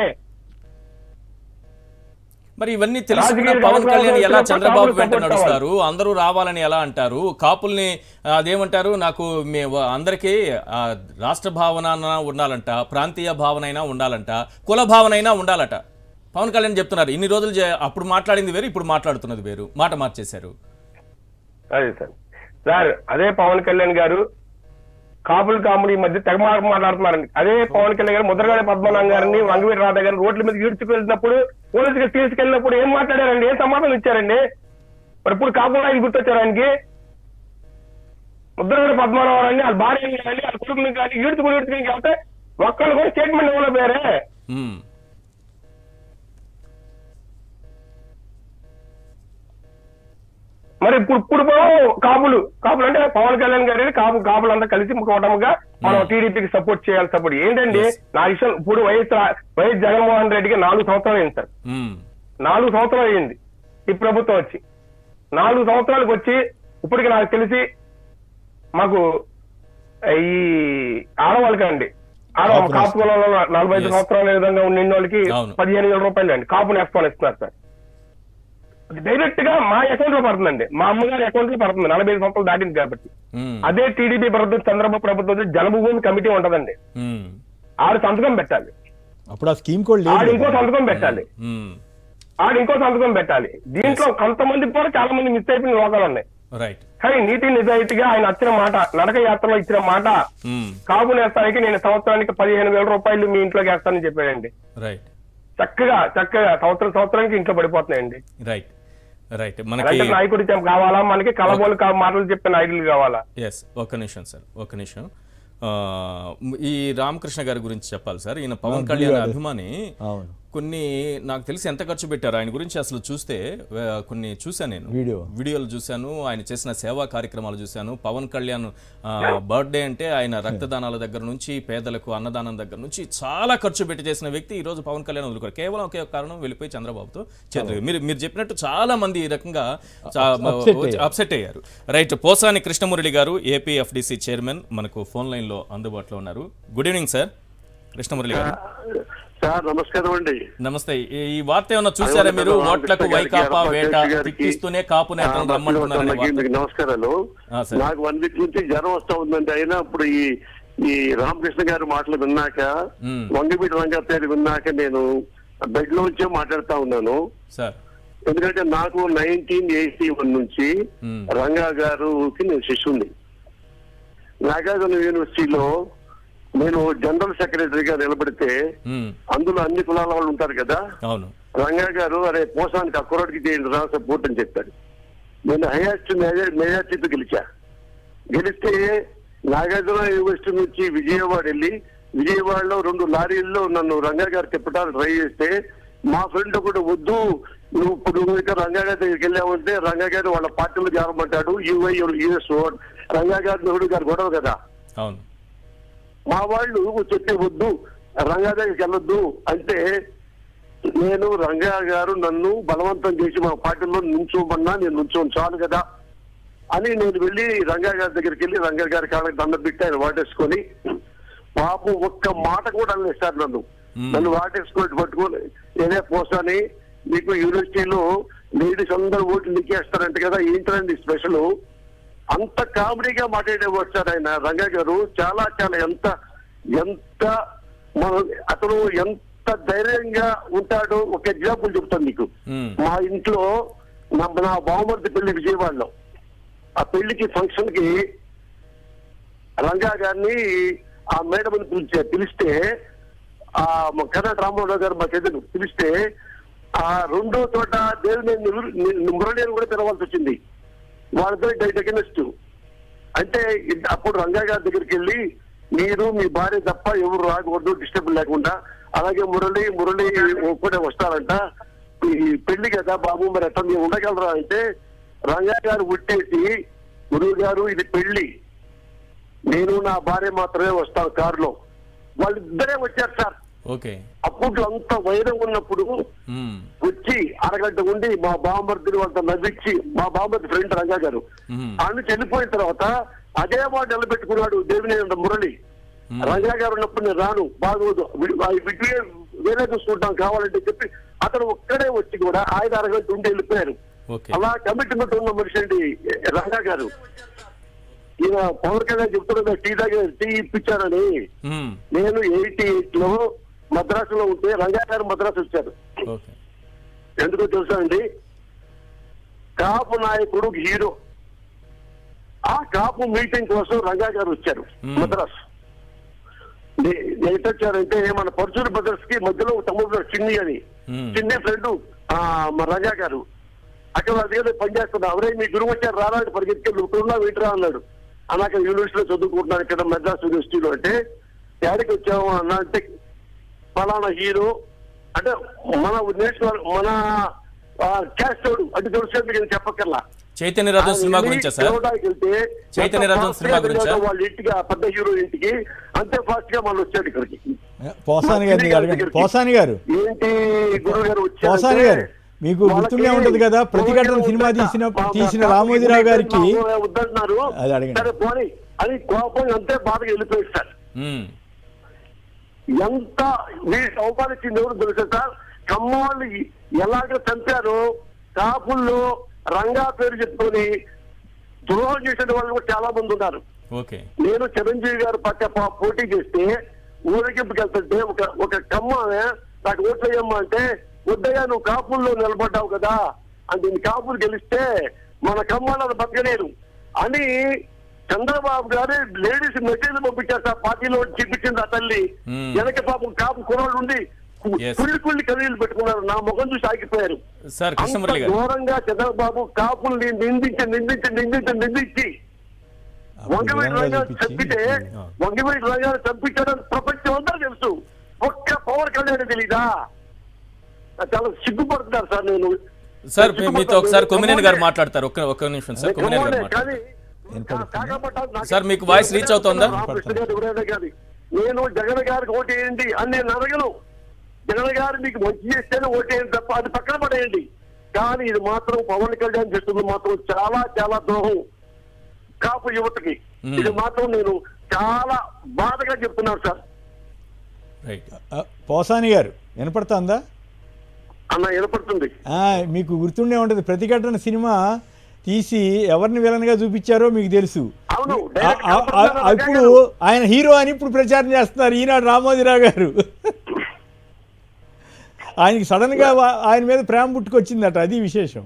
మరి ఇవన్నీ తెలుసుకున్న రాజకీయ పవన్ కళ్యాణ్ ఎలా రాజకీయ చంద్రబాబు కాపులు వెంట support నడుస్తారు అందరూ రావాలని ఎలా అంటారు కాపుల్ని ఆ, అదేమంటారు నాకు మే వ- అందరికీ ఆ, రాష్ట్ర భావన అన్నా ఉండాలంట ప్రాంతీయ భావన అయినా ఉండాలంట కుల భావన అయినా ఉండాలట పవన్ కళ్యాణ్ చెప్తున్నారు ఇన్ని రోజులు చే- అప్పుడు మాట్లాడింది వేరు ఇప్పుడు మాట్లాడుతున్నది వేరు మాట మార్చేశారు అదే సార్ సార్ అదే పవన్ కళ్యాణ్ గారు కాపులు కాములు ఈ మధ్య తెగ మాట మాట్లాడుతున్నారండి అదే పవన్ కళ్యాణ్ గారు ముద్రగాడి పద్మనాభం గారిని వంగవీటి రాధా గారిని రోడ్ల మీద ఈడ్చుకెళ్ళినప్పుడు పోలీసుకి తీసుకెళ్ళినప్పుడు ఏం మాట్లాడారండి ఏం సమాధానం ఇచ్చారండి మరి ఇప్పుడు కాపులు ఆయన గుర్తొచ్చారు ఆయనకి ముద్రగాడి పద్మనాభం గారిని వాళ్ళ భార్యని కానీ వాళ్ళ కొడుకుని కానీ ఈడ్చుకుని ఈడ్చుకుని వెళ్తే ఒక్కళ్ళు కూడా స్టేట్మెంట్ ఇవ్వలేకపోయారే మ్మ్. మరి ఇప్పుడు ఇప్పుడు కాపులు కాపులు అంటే పవన్ కళ్యాణ్ గారి కాపు కాపులు అంతా కలిసి కూటమిగా మనం టీడీపీకి సపోర్ట్ చేయాలి సపోర్ట్ ఏంటండి నా విషయం ఇప్పుడు వైఎస్ రా- వైఎస్ జగన్మోహన్ రెడ్డికి నాలుగు సంవత్సరాలు అయింది సార్ మ్మ్. నాలుగు సంవత్సరాలు అయింది ఈ ప్రభుత్వం వచ్చి నాలుగు సంవత్సరాలకు వచ్చి ఇప్పటికి నాకు తెలిసి మాకు ఈ ఆడవాళ్ళకి అండి ఆడవాళ్ళ కాపు కాపు కులంలో నలభై ఐదు Yes. సంవత్సరాల విధంగా ఉండిన వాళ్ళకి అవును. పదిహేను వేల రూపాయలు అండి కాపు నేస్తాను ఇస్తున్నారు సార్ డైరెక్ట్ గా మా అకౌంట్ లో పడుతుందండి మా అమ్మగారి అకౌంట్ లో పడుతుంది నలభై ఐదు సంవత్సరాలు దాటింది కాబట్టి మ్మ్. అదే టీడీపీ ప్రభుత్వం చంద్రబాబు ప్రభుత్వం జనభూమి కమిటీ ఉంటదండి మ్మ్. ఆడు సంతకం పెట్టాలి అప్పుడు ఆ స్కీమ్ కూడా ఆడు లేదు ఇంకో కదా. సంతకం పెట్టాలి మ్మ్. ఆడు ఇంకో సంతకం పెట్టాలి దీంట్లో కొంతమంది కూడా చాలా మంది మిస్ అయిపోయిన లోకాలు ఉన్నాయి రైట్ కానీ నీతి నిజాయితీగా ఆయన వచ్చిన మాట నడక యాత్రలో ఇచ్చిన మాట మ్మ్. కాపు నేస్తానికి నేను సంవత్సరానికి పదిహేను వేల రూపాయలు మీ ఇంట్లోకి వేస్తానని చెప్పాడండి రైట్ చక్కగా చక్కగా సంవత్సరం సంవత్సరానికి ఇంట్లో పడిపోతున్నాయండి రైట్ రైట్ మనకి అలాంటి నాయకుడు కావాలా మనకి కలబోలు కా- మాటలు చెప్పే నాయకులు కావాలా ఎస్ ఒక్క నిమిషం సార్ ఒక్క నిమిషం ఆ, ఈ రామకృష్ణ గారి గురించి చెప్పాలి సార్ ఈయన పవన్ ఆ, కళ్యాణ్ గుడివాడ. అభిమాని అవును కొన్ని నాకు తెలిసి ఎంత ఖర్చు పెట్టారు ఆయన గురించి అసలు చూస్తే ఆ, కొన్ని చూశాను నేను వీడియో. వీడియోలు చూశాను ఆయన చేసిన సేవా కార్యక్రమాలు చూశాను పవన్ కళ్యాణ్ బర్త్డే అంటే ఆయన రక్తదానాల దగ్గర నుంచి పేదలకు అన్నదానం దగ్గర నుంచి చాలా ఖర్చు పెట్టి చేసిన వ్యక్తి ఈ రోజు పవన్ కళ్యాణ్ వదులుకోరు కేవలం ఒకే ఒక కారణం వెళ్ళిపోయి చంద్రబాబుతో చేతులు మీరు మీరు చెప్పినట్టు చాలా మంది ఈ రకంగా Upset అయ్యారు. అప్సెట్ అయ్యారు రైట్ పోసాని కృష్ణమురళి గారు ఏపీఎఫ్డిసి చైర్మన్ మనకు ఫోన్ లైన్ లో అందుబాటులో ఉన్నారు గుడ్ ఈవినింగ్ సార్ కృష్ణమురళి గారు సార్ నమస్కారం అండి నమస్తే ఈ- ఈ వార్త ఏమన్నా చూసారా మీరు ఓట్లకు వైకాపా వేట తిట్టిస్తూనే కాపు నేతలను రమ్మంటున్నారనే వార్త మీకు నమస్కారాలు ఆ, సార్. నాకు వన్ వీక్ నుంచి జ్వరం వస్తా ఉందండి అయినా ఇప్పుడు ఈ ఈ రామకృష్ణ గారి మాటలు విన్నాక మ్మ్. వంగవీటి రంగా పేరు విన్నాక నేను బెడ్ లోంచే మాట్లాడుతా ఉన్నాను సార్ ఎందుకంటే నాకు నైన్టీన్ ఎయిటీ వన్ నుంచి మ్మ్. రంగా గారుకి నేను శిష్యుంది నాగార్జున యూనివర్సిటీలో నేను జనరల్ సెక్రటరీగా నిలబడితే మ్మ్. అందులో అన్ని కులాల వాళ్ళు ఉంటారు కదా అవును రంగా గారు అరే పోసానికి ఆ కుర్రాడికి చేయండి రా సపోర్ట్ అని చెప్పాడు నేను హైయెస్ట్ మెజార్టీతో గెలిచా గెలిస్తే నాగార్జున యూనివర్సిటీ నుంచి విజయవాడ వెళ్ళి విజయవాడలో రెండు లారీల్లో నన్ను రంగా గారు తిప్పడానికి ట్రై చేస్తే మా ఫ్రెండ్ ఒకటి వద్దు నువ్వు ఇప్పుడు నువ్వు ఇక్కడ రంగా గారి దగ్గరికి వెళ్ళావంటే రంగా గారు వాళ్ళ పార్టీలో చేరమంటాడు యూఐ యూఎస్ రంగా గారి నెహ్రూ గారు గొడవ కదా అవును మా వాళ్ళు చెప్పే వద్దు రంగా దగ్గరికి వెళ్ళొద్దు అంటే నేను రంగా గారు నన్ను బలవంతం చేసి మా పార్టీలో నుంచోమన్నా నేను నుంచోను చాలు కదా అని నేను వెళ్ళి రంగా గారి దగ్గరికి వెళ్ళి రంగా గారి కాళ్ళకి దండం పెట్టి ఆయన వాటేసుకొని పాపం ఒక్క మాట కూడా అనలేదు సార్ నన్ను నన్ను వాటేసుకొని పట్టుకొని నేనే పోసాని మీకు యూనివర్సిటీలో లేడీస్ అందరూ ఓట్లు లిక్కేస్తారంట కదా ఏంటండి స్పెషల్ అంత కామెడీగా మాట్లాడేవాడు సార్ ఆయన రంగా గారు చాలా చాలా ఎంత ఎంత మన అతను ఎంత ధైర్యంగా ఉంటాడో ఒక ఎగ్జాంపుల్ చెప్తాను మీకు మ్మ్. మా ఇంట్లో నా నా బావమర్ది పెళ్లి విజయవాడలో ఆ పెళ్లికి ఫంక్షన్ కి రంగా గారిని ఆ మేడం పిలిచే పిలిస్తే ఆ మా కర్ణాట రామారావు గారు మా చెల్లెలు పిలిస్తే ఆ రెండో చోట దేవుని మురళీని కూడా పిలవాల్సి వచ్చింది వాళ్ళతో డెగనెస్ట్ అంటే ఇద్- అప్పుడు రంగా గారి దగ్గరికి వెళ్ళి మీరు మీ భార్య తప్ప ఎవరు రాకూడదు డిస్టర్బ్ లేకుండా అలాగే మురళి మురళి ఒక్కడే వస్తారంట ఈ పెళ్లి కదా బాబు మరి ఎట్లా మీరు ఉండగలరా అంటే రంగా గారు ఉట్టేసి గురువు గారు ఇది పెళ్లి నేను నా భార్య మాత్రమే వస్తాను కారులో వాళ్ళిద్దరే వచ్చారు సార్ ఓకే అప్పుడు అంత వైరం ఉన్నప్పుడు మ్మ్. వచ్చి అరగంట ఉండి మా బామ్మర్దిని వాళ్ళతో నవ్వించి మా బామ్మర్ది ఫ్రెండ్ రంగా గారు మ్మ్. ఆయన చనిపోయిన తర్వాత అదే మాట నిలబెట్టుకున్నాడు దేవినేంద్ర మురళి రంగా గారు ఉన్నప్పుడు నేను రాను బాగోదు వి- ఆ విడివే వేరే చూసుకుంటాం కావాలంటే చెప్పి అతను ఒక్కడే వచ్చి కూడా ఆయన అరగంట ఉండి వెళ్ళిపోయారు ఓకే అలా కమిట్మెంట్ ఉన్న మనిషి అండి రంగా గారు ఈయన పవన్ కళ్యాణ్ చెప్తున్నా టీ దగ్గర టీ ఇప్పించారని మ్మ్. నేను ఎయిటీ ఎయిట్ లో మద్రాసులో ఉంటే రంగా గారు మద్రాసు వచ్చారు ఓకే ఎందుకో తెలుసా అండి కాపు నాయకుడు హీరో ఆ కాపు మీటింగ్ కోసం రంగా గారు వచ్చారు Hmm. మద్రాస్ నే- ఎటు వచ్చారంటే మన పరుచూరు బ్రదర్స్ కి మధ్యలో ఒక తమ్ముడు చిన్ని అని Hmm. చిన్ని ఫ్రెండ్ మా రంగా గారు అక్కడ వాళ్ళ దగ్గర పనిచేస్తున్నా అవరే మీ గురువు వచ్చారు రారాడు పరిగెత్తుకెళ్ళి ఇప్పుడున్నా వీటిరా అన్నాడు అన్నాక యూనివర్సిటీలో చదువుకుంటున్నాను ఇక్కడ మద్రాస్ యూనివర్సిటీలో అంటే ఏడికి వచ్చాము అన్న అంటే ఫలానా హీరో అంటే మన నేషనల్ మన క్యాస్ట్ అంటే తెలుసు నేను చెప్పక్కర్లా చైతన్య రథం సినిమా ఆయన గురించా వెళ్ళి సార్ చూడడానికి వెళ్తే చైతన్య ఎంత రథం fast సినిమా గా గురించా? వెళ్ళాడో వాళ్ళ ఇంటికి ఆ పెద్ద హీరో ఇంటికి అంతే ఫాస్ట్ గా మళ్ళీ వచ్చాడు ఇక్కడికి పోసాని గారిని అడగండి పోసాని గారు ఏంటి గురువు గారు వచ్చారంటే పోసాని గారు మీకు గుర్తుండే ఉంటది కదా ప్రతిఘటన సినిమా తీసిన తీసిన రామోజీరావు గారికి వద్దంటున్నారు అది అడగండి. సరే పోనీ అని కోపం అంతే బాధగా వెళ్ళిపోయాడు సార్ మ్మ్. ఎంత వీళ్ళు అవమానించింది ఎవరు తెలుసా సార్ కమ్మవాళ్ళు ఎలాగ చంపారో కాపుల్లో రంగా పేరు చెప్పుకొని ద్రోహం చేసిన వాళ్ళు కూడా చాలా మంది ఉన్నారు ఓకే నేను చిరంజీవి గారు పక్క పో- పోటీ చేస్తే ఊరేగింపుకి వెళ్తుంటే ఒక ఒక కమ్మ నాకు ఓట్లు వేయమ్మా అంటే వద్దయ్యా నువ్వు కాపుల్లో నిలబడ్డావు కదా అంటే నీ కాపులు గెలిస్తే మన కమ్మాలను బతకలేరు అని చంద్రబాబు గారు లేడీస్ మెసేజ్ పంపించారు సార్ పార్టీలో చూపించింది ఆ తల్లి Hmm. వెనక పాపం కాపు కుర్రాళ్ళు ఉండి కు- Yes. కుళ్ళి కుళ్ళి కన్నీళ్ళు పెట్టుకున్నారు నా ముఖం చూసి ఆగిపోయారు సార్ అంత కృష్ణమురళి గారు ఘోరంగా చంద్రబాబు కాపుల్ని నిందించి నిందించి నిందించి నిందించి వంగవీటి విధంగా రంగారు చూపించి, చంపితే వంగవీటి రంగారు చంపించాడని ప్రపంచం అంతా తెలుసు ఒక్క పవన్ కళ్యాణ్ తెలీదా చాలా సిగ్గుపడుతున్నారు సార్ నేను సార్ మీ- మీతో ఒకసారి కొమ్మినేని గారు గమ్మునే- మాట్లాడతారు ఒక్క ఒక్క నిమిషం సార్ కొమ్మినేని గారు గమ్మునే, మాట్లాడతారు కానీ కాకపోతే నాకు- సార్, మీకు వాయిస్ రీచ్ అవుతోందా? రామకృష్ణ గారు ఎవరైనా కానీ నేను జగన్ గారికి ఓటేయండి అని నేను అడగను జగన్ గారు మీకు మంచి చేస్తేనే ఓటేయండి తప్ప అది పక్కన పడేయండి కానీ ఇది మాత్రం పవన్ కళ్యాణ్ చేస్తుంది మాత్రం చాలా చాలా ద్రోహం కాపు యువతకి Hmm. ఇది మాత్రం నేను చాలా బాధగా చెప్తున్నాను సార్ రైట్ ఆ, పోసాని గారు వినపడుతుందా అన్న వినపడుతుంది ఆ, మీకు గుర్తుండే ఉంటుంది ప్రతిఘటన సినిమా తీసి ఎవరిని విలన్గా చూపించారో మీకు తెలుసు అవును ఆ- డైరెక్ట్ ఆ- ఆ- ఆ- ఇప్పుడు ఆయన హీరో అని ఇప్పుడు ప్రచారం చేస్తున్నారు ఈనాడు రామోజీరావు గారు ఆయనకి సడన్ గా వా- ఆయన మీద ప్రేమ పుట్టుకొచ్చిందట అది విశేషం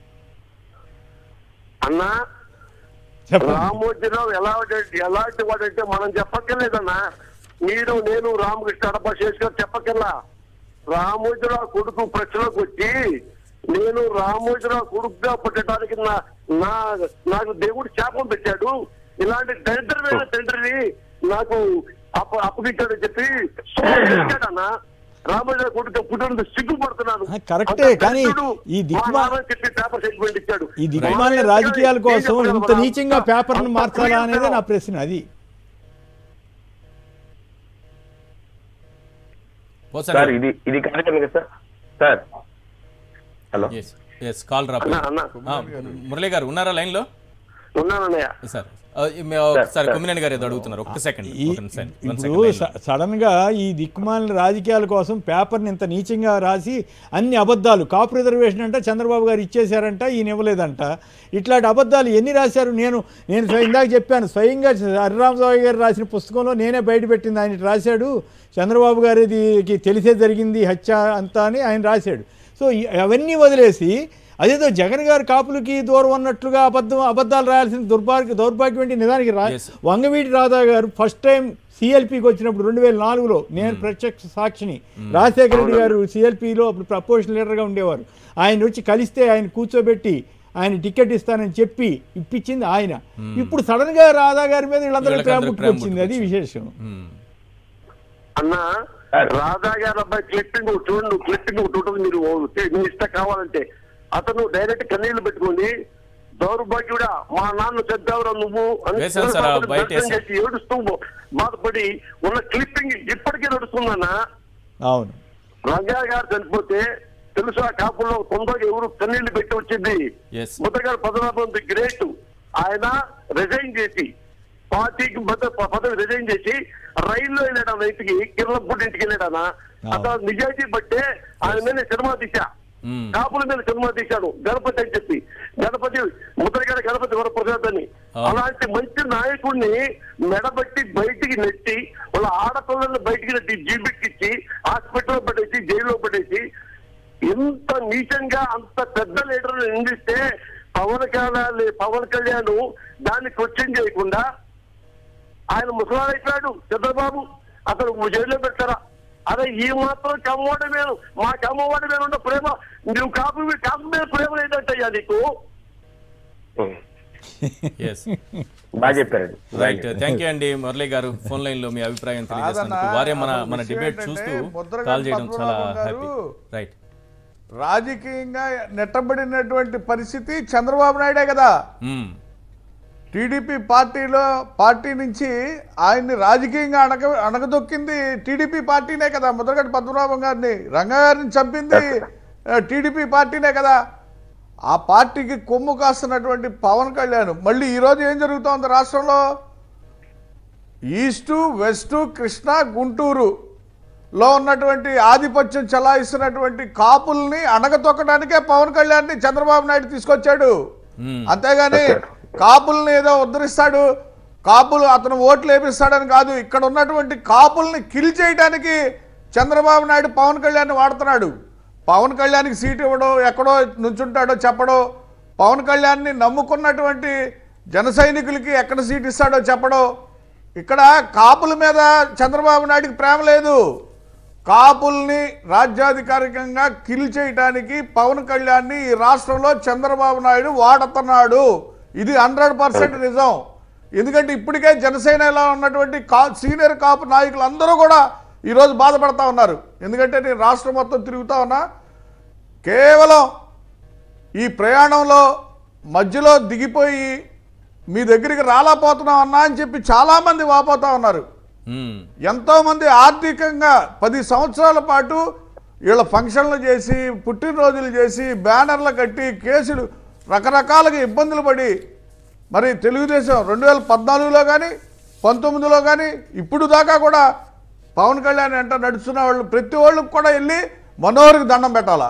అన్నా చెప్పండి రామోజీరావు ఎలా ఎలాంటి వాడంటే మనం చెప్పక్కర్లేదన్నా మీరు నేను రామకృష్ణ అడప గారు చెప్పక్కర్లా రామోజీరావు కొడుకు ప్రశ్నలోకి వచ్చి నేను రామోజీరావు కొడుకుగా పుట్టడానికి నా నా నాకు దేవుడు శాపం పెట్టాడు ఇలాంటి దరిద్రమైన తండ్రిని నాకు అప్ప అప్పగించాడని చెప్పి అన్నా రామోజీరావు కొడుకు పుట్టినందుకు సిగ్గుపడుతున్నాను ఆ, కరెక్టే, అంత కానీ దరిద్రుడు ఈ మా దిక్కుమా- నాన్న చెప్పి పేపర్ సెగ్మెంట్ ఇచ్చాడు ఈ దిక్కుమాలిన రాజకీయాల కోసం ఇంత నీచంగా పేపర్ను మార్చాలా అనేది నా ప్రశ్న అది పోసాని సార్ గారు. ఇది ఇది కార్యక్రమం కదా sir sir hello yes yes call రా అన్నా, అన్నా. ఆ, మురళి గారు ఉన్నారా లైన్ లో ఉన్నానన్నయ్య సార్ ఆ, మేము ఒకసారి కొమ్మినేని గారు ఏదో అడుగుతున్నారు ఒక్క సెకండ్ ఈ- ఒక సెకండ్ వన్ ఇప్పుడు సెకండ్ లైన్లో. స- సడన్ గా ఈ దిక్కుమాలిన రాజకీయాల కోసం పేపర్ని ఇంత నీచంగా రాసి అన్ని అబద్ధాలు కాపు రిజర్వేషన్ అంట చంద్రబాబు గారు ఇచ్చేశారంట ఈయన ఇవ్వలేదంట ఇట్లాంటి అబద్ధాలు ఎన్ని రాశారు నేను నేను స్వ- ఇందాక చెప్పాను స్వయంగా హరిరామరావు గారు రాసిన పుస్తకంలో నేనే బయట పెట్టింది ఆయన ఇటు రాశాడు చంద్రబాబు గారికి తెలిసే జరిగింది హత్య అంతా అని ఆయన రాశాడు సో ఈ- అవన్నీ వదిలేసి అదేదో జగన్ గారు కాపులకి దూరం ఉన్నట్లుగా అబద్ధం అబద్ధాలు రాయాల్సిన దుర్భాగ్య దౌర్భాగ్యం ఏంటి నిజానికి రా Yes. వంగవీటి రాధా గారు ఫస్ట్ టైం సిఎల్పికి వచ్చినప్పుడు రెండు వేల నాలుగులో నేను ప్రత్యక్ష సాక్షిని రాజశేఖర రెడ్డి గారు సిఎల్పిలో అప్పుడు ప్రపోజల్ లీడర్గా ఉండేవారు ఆయన వచ్చి కలిస్తే ఆయన కూర్చోబెట్టి ఆయన టికెట్ ఇస్తానని చెప్పి ఇప్పించింది ఆయన ఇప్పుడు సడన్ గా రాధా గారి మీద వీళ్ళందరూ ప్రేమ వీళ్ళకందరూ ప్రేమ పుట్టుకొచ్చింది అది విశేషం మ్మ్. అన్న రాధా గారు అబ్బాయి క్లిప్పింగ్ ఒకటి చూడండి నువ్వు క్లిప్పింగ్ ఒకటి ఉంటుంది మీరు ఓ- మీ ఇష్ట కావాలంటే అతను డైరెక్ట్ కన్నీళ్లు పెట్టుకోండి దౌర్భాగ్యుడా మా నాన్న చంపావురా నువ్వు అని వేశాను సార్, ఆ శివసాగర్ బయట దర్శనం వేశాను. చేసి ఏడుస్తూ బాధపడి ఉన్న క్లిప్పింగ్ ఇప్పటికీ నడుస్తుందన్న అవును రంగా గారు చనిపోతే తెలుసా కాపుల్లో తొందరగా ఎవరు కన్నీళ్లు పెట్టి వచ్చింది Yes. ముద్దగారు పద్మనాభం ది గ్రేట్ ఆయన రిజైన్ చేసి పార్టీకి మధ్య ప- పదవి రిజైన్ చేసి రైల్లో వెళ్ళాడు ఆ ఇంటికి కిరణపూడి ఇంటికి వెళ్ళాడనా అతను నిజాయితీ బట్టే ఆయన మీద సినిమా తీశా మ్మ్. కాపుల మీద సినిమా తీశాడు గణపతి అని చెప్పి గణపతి ముద్రగారి గణపతి వరప్రసాద్ అని అవును. అలాంటి మంచి నాయకుడిని మెడబట్టి బయటికి నెట్టి వాళ్ళ ఆడపిల్లల్ని బయటికి నెట్టి జీబెక్కిచ్చి హాస్పిటల్లో పడేసి జైల్లో పడేసి ఎంత నీచంగా అంత పెద్ద లీడర్ నిందిస్తే పవన్ కళ్యాణ్ పవన్ కళ్యాణ్ దాన్ని క్వశ్చన్ చేయకుండా ఆయన ముసలాడైపోయాడు చంద్రబాబు అతను జైల్లో పెట్టారా అదే ఈ మాత్రం కమ్మవాడి మీద మా కమ్మవాడి మీద ఉన్న ప్రేమ నువ్వు కాపు కాపు మీద ప్రేమ ఏంటంటయ్యా నీకు ఎస్ బాగా చెప్పారండి రైట్ థ్యాంక్ యూ అండి మురళి గారు ఫోన్ లైన్ లో మీ అభిప్రాయం తెలియజేసినందుకు కాదన్నా, వారే మన అసలు మన విషయం డిబేట్ ఏంటంటే చూస్తూ ముద్రగడ కాల్ చేయడం చాలా పద్మనాభం హ్యాపీ గారు రైట్ రాజకీయంగా నెట్టబడినటువంటి పరిస్థితి చంద్రబాబు నాయుడే కదా మ్మ్. టీడీపీ పార్టీలో పార్టీ నుంచి ఆయన్ని రాజకీయంగా అణగ అణగదొక్కింది టీడీపీ పార్టీనే కదా ముద్రగడ్డ పద్మనాభం గారిని రంగా గారిని చంపింది ఆ, టీడీపీ పార్టీనే కదా ఆ పార్టీకి కొమ్ము కాస్తున్నటువంటి పవన్ కళ్యాణ్ మళ్ళీ ఈరోజు ఏం జరుగుతోంది రాష్ట్రంలో ఈస్టు వెస్టు కృష్ణా గుంటూరు లో ఉన్నటువంటి ఆధిపత్యం చలాయిస్తున్నటువంటి కాపుల్ని అణగతొక్కడానికే పవన్ కళ్యాణ్ ని చంద్రబాబు నాయుడు తీసుకొచ్చాడు మ్మ్. అంతేగాని కాపుల్ని ఏదో ఉద్ధరిస్తాడు కాపులు అతను ఓట్లు వేపిస్తాడని కాదు ఇక్కడ ఉన్నటువంటి కాపుల్ని కిల్ చేయడానికి చంద్రబాబు నాయుడు పవన్ కళ్యాణ్ వాడుతున్నాడు పవన్ కళ్యాణ్కి సీట్ ఇవ్వడో ఎక్కడో నుంచుంటాడో చెప్పడో పవన్ కళ్యాణ్ని నమ్ముకున్నటువంటి జన సైనికులకి ఎక్కడ సీట్ ఇస్తాడో చెప్పడో ఇక్కడ కాపుల మీద చంద్రబాబు నాయుడికి ప్రేమ లేదు కాపుల్ని రాజ్యాధికారికంగా కిల్ చేయడానికి పవన్ కళ్యాణ్ని ఈ రాష్ట్రంలో చంద్రబాబు నాయుడు వాడుతున్నాడు ఇది హండ్రెడ్ పర్సెంట్ నిజం ఎందుకంటే ఇప్పటికే జనసేనలో ఉన్నటువంటి కా సీనియర్ కాపు నాయకులు అందరూ కూడా ఈరోజు బాధపడతా ఉన్నారు ఎందుకంటే నేను రాష్ట్రం మొత్తం తిరుగుతా ఉన్నా కేవలం ఈ ప్రయాణంలో మధ్యలో దిగిపోయి మీ దగ్గరికి రాలేకపోతున్నాం అన్నా అని చెప్పి చాలామంది వాపోతా ఉన్నారు ఉమ్, ఎంతోమంది ఆర్థికంగా పది సంవత్సరాల పాటు వీళ్ళ ఫంక్షన్లు చేసి పుట్టినరోజులు చేసి బ్యానర్లు కట్టి కేసులు రకరకాలుగా ఇబ్బందులు పడి మరి తెలుగుదేశం రెండు వేల పద్నాలుగులో కానీ పంతొమ్మిదిలో కానీ ఇప్పుడు దాకా కూడా పవన్ కళ్యాణ్ వెంట నడుస్తున్న వాళ్ళు ప్రతి వాళ్ళకి కూడా వెళ్ళి మనోహర్కి దండం పెట్టాలా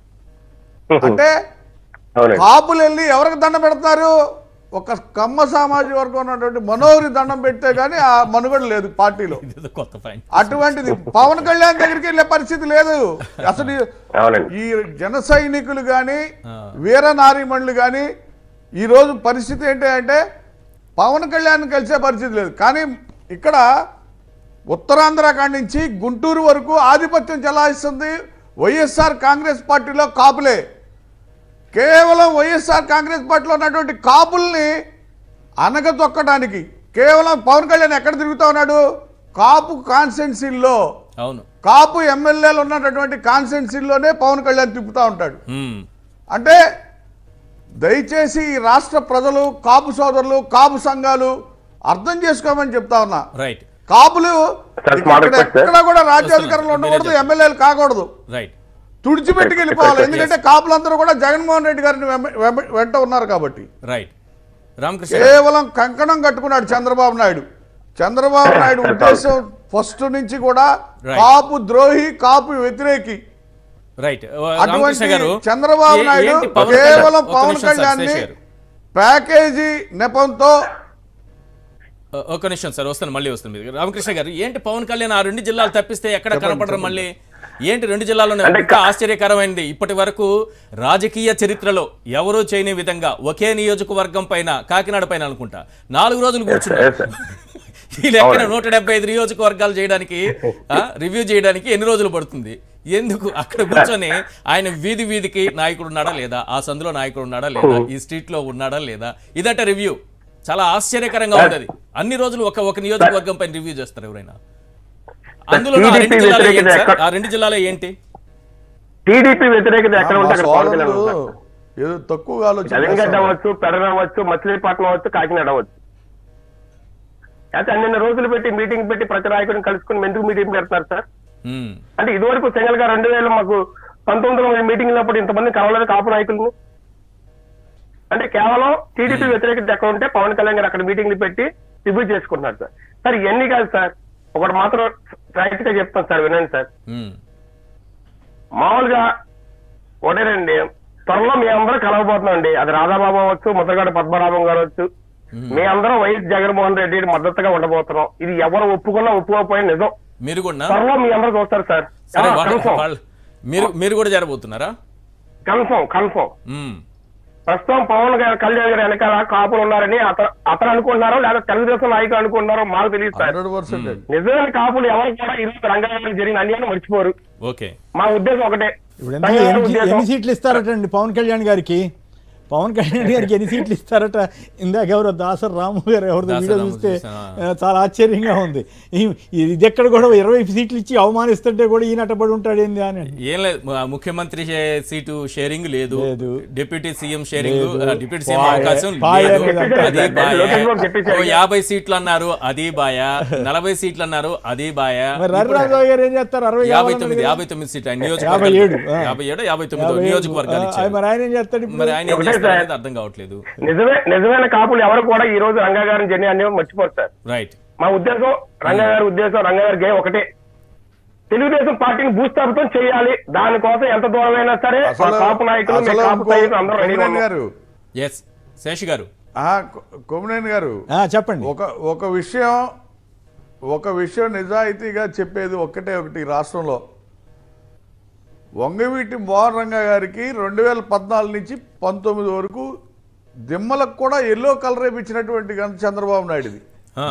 అంటే అవునండి కాపులు వెళ్ళి ఎవరికి దండం పెడతారు ఒక కమ్మ సామాజిక వర్గం ఉన్నటువంటి మనోహరి దండం పెడితే కానీ ఆ మనుగడ లేదు పార్టీలో ఇదేదో కొత్త పాయింట్ అటువంటిది పవన్ కళ్యాణ్ దగ్గరికి వెళ్ళే పరిస్థితి లేదు అసలు ఈ- అవునండి ఈ జన సైనికులు కానీ వీర నారీమణులు కానీ ఈ రోజు పరిస్థితి ఏంటి అంటే పవన్ కళ్యాణ్ కలిసే పరిస్థితి లేదు కానీ ఇక్కడ ఉత్తరాంధ్ర కాడి నుంచి గుంటూరు వరకు ఆధిపత్యం చెలాయిస్తుంది వైఎస్ఆర్ కాంగ్రెస్ పార్టీలో కాపులే కేవలం వైఎస్ఆర్ కాంగ్రెస్ పార్టీలో ఉన్నటువంటి కాపుల్ని అనగతొక్కడానికి కేవలం పవన్ కళ్యాణ్ ఎక్కడ తిరుగుతా ఉన్నాడు కాపు కాన్స్టెన్సీల్లో అవును కాపు ఎమ్మెల్యేలు ఉన్నటువంటి కాన్స్టెన్సీల్లోనే పవన్ కళ్యాణ్ తిప్పుతూ ఉంటాడు ఉమ్, అంటే దయచేసి ఈ రాష్ట్ర ప్రజలు కాపు సోదరులు కాపు సంఘాలు అర్థం చేసుకోమని చెప్తా ఉన్నా రైట్ కాపులు సార్, ఇక్కడ మాట చెప్పండి, సార్. ఎక్కడ కూడా రాజ్యాధికారంలో ఉండకూడదు మీరే ఎమ్మెల్యేలు కాకూడదు రైట్ తుడిచిపెట్టుకు వెళ్ళిపోవాలి ఎందుకంటే కాపులందరూ కూడా జగన్మోహన్ రెడ్డి గారిని వెంబ- వెంబ- వెంట ఉన్నారు కాబట్టి రైట్ రామకృష్ణ గారు. కేవలం కంకణం కట్టుకున్నాడు చంద్రబాబు నాయుడు చంద్రబాబు నాయుడు ఉద్దేశం ఫస్ట్ నుంచి కూడా Right. కాపు ద్రోహి కాపు వ్యతిరేకి రైట్ రామకృష్ణ అటువంటి గారు చంద్రబాబు ఏ- నాయుడు ఏంటి పవన్ కళ్యాణ్- కేవలం ఒక్క పవన్ నిమిషం సార్, కళ్యాణ్ శేష్ గారు. ప్యాకేజీ నెపంతో ఒ- ఒక్క నిమిషం సార్ వస్తాను మళ్ళీ వస్తాను మీరు రామకృష్ణ గారు ఏంటి పవన్ కళ్యాణ్ ఆ రెండు జిల్లాలు తప్పిస్తే ఎక్కడ కనపడరు మళ్ళీ ఏంటి రెండు జిల్లాలోనే ఇంకా ఆశ్చర్యకరమైనది ఇప్పటి వరకు రాజకీయ చరిత్రలో ఎవరూ చేయని విధంగా ఒకే నియోజకవర్గం పైన కాకినాడ పైన అనుకుంటా నాలుగు రోజులు కూర్చున్నారు ఈ లెక్కన నూట డెబ్బై ఐదు నియోజకవర్గాలు చేయడానికి రివ్యూ చేయడానికి ఎన్ని రోజులు పడుతుంది ఎందుకు అక్కడ కూర్చొని ఆయన వీధి వీధికి నాయకుడు ఉన్నాడా లేదా ఆ సందులో నాయకుడు ఉన్నాడా లేదా ఈ స్ట్రీట్ లో ఉన్నాడా లేదా ఇదట రివ్యూ చాలా ఆశ్చర్యకరంగా ఉండదు అన్ని రోజులు ఒక ఒక నియోజకవర్గం పైన రివ్యూ చేస్తారు ఎవరైనా అందులో ఆ రెండు TDP జిల్లాలో ఏంటి వ్యతిరేకత సార్? ఎక్కడ- ఆ రెండు జిల్లాలో ఏంటి టీడీపీ వ్యతిరేకత ఎక్కడ మా ఉంటే అక్కడ పవన్ కళ్యాణ్ సోదరులు ఉంటారు. ఏదో తక్కువగా ఆలోచన జగన్గడ్డ చేస్తున్నారు. అవ్వచ్చు పెడన అవ్వచ్చు మచిలీపట్నం అవ్వచ్చు కాకినాడ అవ్వచ్చు అయితే అన్ని రోజులు పెట్టి మీటింగ్ పెట్టి ప్రతి నాయకుడిని కలుసుకుని ఎందుకు మీటింగ్ పెడతారు సార్ ఉమ్, అంటే ఇదివరకు సింగల్ గా రెండు వేలు మాకు పంతొమ్మిది మీటింగ్ ఉన్నప్పుడు ఇంతమంది కలవలేదు కాపు నాయకులను అంటే కేవలం టీడీపీ వ్యతిరేకత ఎక్కడ ఉంటే పవన్ కళ్యాణ్ గారు అక్కడ మీటింగ్లు పెట్టి రివ్యూ చేసుకుంటున్నారు సార్ సార్ ఇవన్నీ కాదు సార్ ఒకటి మాత్రం రైట్ గా చెప్తాను సార్ వినండి సార్ ఉమ్, మామూలుగా ఒకటేనండి త్వరలో మీ అందరూ కలవబోతున్నాం అండి అది రాధాబాబు అవ్వచ్చు ముద్దగడ పద్మనాభం గారు అవచ్చు మీ అందరం వైఎస్ జగన్మోహన్ రెడ్డి మద్దతుగా ఉండబోతున్నాం ఇది ఎవరు ఒప్పుకున్నా ఒప్పుకోకపోయినా నిజం మీరు కూడా త్వరలో మీ అందరూ చూస్తారు సార్ సరే వాళ్ళ- కన్ఫర్మ్ వాళ్ళ- మీరు మీరు కూడా జరబోతున్నారా కన్ఫర్మ్ కన్ఫర్మ్ ఉమ్, ప్రస్తుతం పవన్ గారు కళ్యాణ్ గారు వెనకాల కాపులు ఉన్నారని అతను అతను అనుకుంటున్నారో లేదా తెలుగుదేశం నాయకులు అనుకుంటున్నారో మాకు తెలియదు సార్ హండ్రెడ్ పర్సెంట్ నిజమైన కాపులు ఎవరు కూడా ఈరోజు రంగారెడ్డి జరిగిన అన్యాయం మర్చిపోరు ఓకే మా ఉద్దేశం ఒకటే ఇప్పుడు ఎంత రంగారెడ్డి ఎన్ని ఉద్దేశం ఎన్ని సీట్లు ఇస్తారటండి పవన్ కళ్యాణ్ గారికి పవన్ కళ్యాణ్ గారికి ఎన్ని సీట్లు ఇస్తారట ఇందాక ఎవరో దాసర్ రాము గారు ఎవరిదో దాసరి వీడియో రాము చూస్తే చూసాను. ఆ, చాలా ఆశ్చర్యంగా ఉంది ఈ- ఇది ఎక్కడ కూడా ఇరవై సీట్లు ఇచ్చి అవమానిస్తుంటే కూడా ఈయన అట్టబడి ఉంటాడు ఏంది అని ఏం లేదు మ- ముఖ్యమంత్రి షే- సీటు షేరింగ్ లేదు లేదు. డిప్యూటీ సీఎం షేరింగ్ లేదు. ఆ, డిప్యూటీ సీఎం పాయ- అవకాశం పాయ లేదు అనేది అంటారు. అది బాయ లోకేష్ బాబు చెప్పేశారు. ఓ యాభై సీట్లు అన్నారు అది బాయ నలభై సీట్లు అన్నారు అది బాయ మరి రవిరాజు గారు ఏం చేస్తారు అరవై యాభై కావాలన్నారు తొమ్మిది కదా? యాభై తొమ్మిది సీట్లు ఆయన యాభై నియోజకవర్గాలు ఏడు, ఆ. యాభై ఏడు యాభై తొమ్మిది యాభై ఏడు. నియోజకవర్గాలు ఆ, ఇచ్చారు మరి ఆయన ఏం చేస్తాడు ఇప్పుడు? మరి ఆయన ఏం ఒకటే చేస్తారో సార్. అనేది అర్థం కావట్లేదు నిజమే నిజమైన కాపులు ఎవరు కూడా ఈ రోజు రంగా గారిని జర్నీ అన్యాయం మర్చిపోరు సార్ రైట్ మా ఉద్దేశం రంగా గారి ఉద్దేశం రంగా గారి గేమ్ ఒకటే తెలుగుదేశం పార్టీని భూస్థాపితం చేయాలి దానికోసం ఎంత దూరమైనా సరే మా అసలు కాపు నాయకులు మీ అసలు కాపు నాయకులు అందరూ రెడీగా కొమ్మినేని ఉన్నాం గారు ఎస్ శేష్ గారు ఆ, కొ- కొమ్మినేని గారు ఆ, చెప్పండి ఒక ఒక విషయం ఒక విషయం నిజాయితీగా చెప్పేది ఒక్కటే ఒకటి ఈ రాష్ట్రంలో వంగవీటి మోహన్ రంగ గారికి రెండు వేల పద్నాలుగు నుంచి పంతొమ్మిది వరకు దిమ్మలకు కూడా ఎల్లో కలర్ ఇచ్చినటువంటి గంట చంద్రబాబు నాయుడుది ఆ,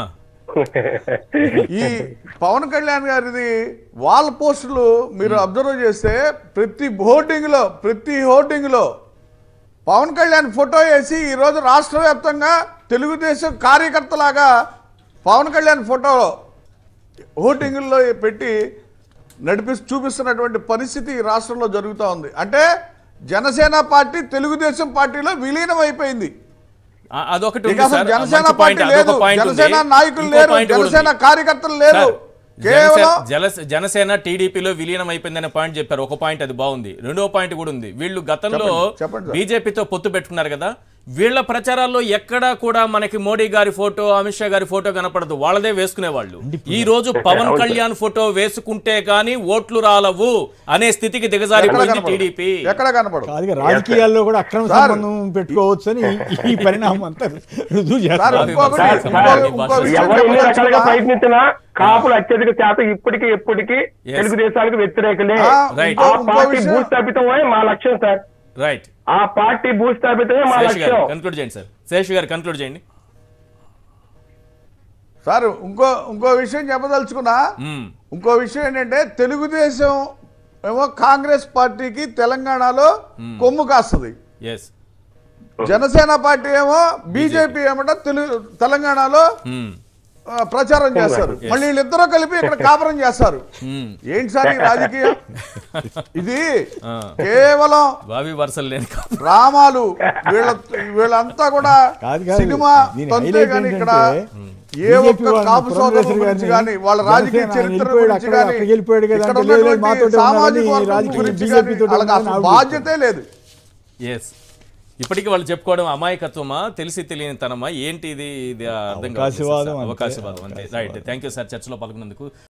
ఈ పవన్ కళ్యాణ్ గారిది వాల్ పోస్టులు మీరు అబ్జర్వ్ చేస్తే ప్రతి హోర్డింగ్ లో ప్రతి హోర్డింగ్ లో పవన్ కళ్యాణ్ ఫోటో వేసి ఈరోజు రాష్ట్ర వ్యాప్తంగా తెలుగుదేశం కార్యకర్తలాగా పవన్ కళ్యాణ్ ఫోటో హోర్డింగుల్లో పెట్టి నడిపి చూపిస్తున్నటువంటి పరిస్థితి ఈ రాష్ట్రంలో జరుగుతూ ఉంది అంటే జనసేన పార్టీ తెలుగుదేశం పార్టీలో విలీనం అయిపోయింది ఆ, అదొకటి ఇక ఉంది అసలు సార్. జనసేన మంచి పార్టీ పాయింట్, లేదు అదొక పాయింట్ ఉంది. జనసేన నాయకులు ఇంకో లేరు పాయింట్ కూడా ఉంది. జనసేన కార్యకర్తలు లేరు సార్, కేవలం జనసేన- జలస- జనసేన టీడీపీలో విలీనం అయిపోయిందనే పాయింట్ చెప్పారు ఒక పాయింట్ అది బాగుంది రెండో పాయింట్ కూడా ఉంది వీళ్ళు గతంలో చెప్పండి, చెప్పండి సార్. బీజేపీతో పొత్తు పెట్టుకున్నారు కదా వీళ్ళ ప్రచారాల్లో ఎక్కడా కూడా మనకి మోడీ గారి ఫోటో అమిత్ షా గారి ఫోటో కనపడదు వాళ్ళదే వేసుకునే వాళ్ళు ఈ రోజు పవన్ కళ్యాణ్ ఫోటో వేసుకుంటే గానీ ఓట్లు రాలవు అనే స్థితికి ఎక్కడ దిగజారిపోయింది కనపడదు టీడీపీ ఎక్కడ కనపడదు కాదుగా రాజకీయాల్లో కూడా అక్రమ సార్, సంబంధం పెట్టుకోవచ్చు అని ఈ పరిణామం అంతా రుజువు సార్ చేస్తారు ఇంకొకటి సార్, ఇంకో- సార్, ఇంకో సార్, విషయం ఎవరు ఎన్ని రకాలుగా చెప్పదలుచుకున్నా? ప్రయత్నించినా కాపులు అత్యధిక శాతం ఇప్పటికీ ఎప్పటికీ Yes. తెలుగుదేశానికి వ్యతిరేకలే ఆ, Right. ఆ ఇంకో- ఇంకో పార్టీ విషయం- భూస్థాపితమే మా లక్ష్యం సార్ రైట్ ఆ పార్టీ భూస్థాపితమే మా శేష్ గారు లక్ష్యం కన్క్లూడ్ చేయండి సార్ శేష్ గారు కన్క్లూడ్ చేయండి సార్ ఇంకో ఇంకో విషయం చెప్పదలుచుకున్నా మ్మ్. ఇంకో విషయం ఏంటంటే తెలుగుదేశం ఏమో కాంగ్రెస్ పార్టీకి తెలంగాణలో కొమ్ము కాస్తుంది ఎస్ జనసేన పార్టీ ఏమో బీజేపీ ఏమంటే తెలుగు తెలంగాణలో మ్మ్. ఆ, ప్రచారం చేస్తారు మళ్ళీ వీళ్ళిద్దరూ కలిపి ఇక్కడ కాపురం చేస్తారు మ్మ్. ఏంటి సార్ ఈ రాజకీయం ఇది ఆ. కేవలం బావి వరుసలు లేని కాపు. డ్రామాలు వీళ్ళ వీళ్ళంతా కూడా కాదు, కాదు. సినిమా దీని తంతే highlight కానీ ఇక్కడ ఏంటంటే, ఏ BJP ఒక్క వాళ్ళని కాపు సోదరుల పురంధేశ్వరి గురించి గారిని కానీ వాళ్ళ రాజకీయ జనసేన చరిత్ర వెళ్ళిపోయాడు, గురించి అక్కడ- కానీ అక్కడికి వెళ్ళిపోయాడు కదా ఇక్కడ అంటే లేదు, లేదు, ఉన్నటువంటి మాతోటే సామాజిక ఉన్నారని వర్గం రాజకీయ గురించి BJP కానీ తోటి వాళ్ళకి ఉన్నారని అసలు ఆవిడ బాధ్యతే లేదు ఎస్ ఇప్పటికీ వాళ్ళు చెప్పుకోవడం అమాయకత్వమా తెలిసి తెలియని తనమా ఏంటి ఇది ఇది అర్థం కావట్లేదు సార్. అవకాశవాదం అంతే. అవకాశవాదం అంతే రైట్ థ్యాంక్ యూ సార్ చర్చలో పాల్గొన్నందుకు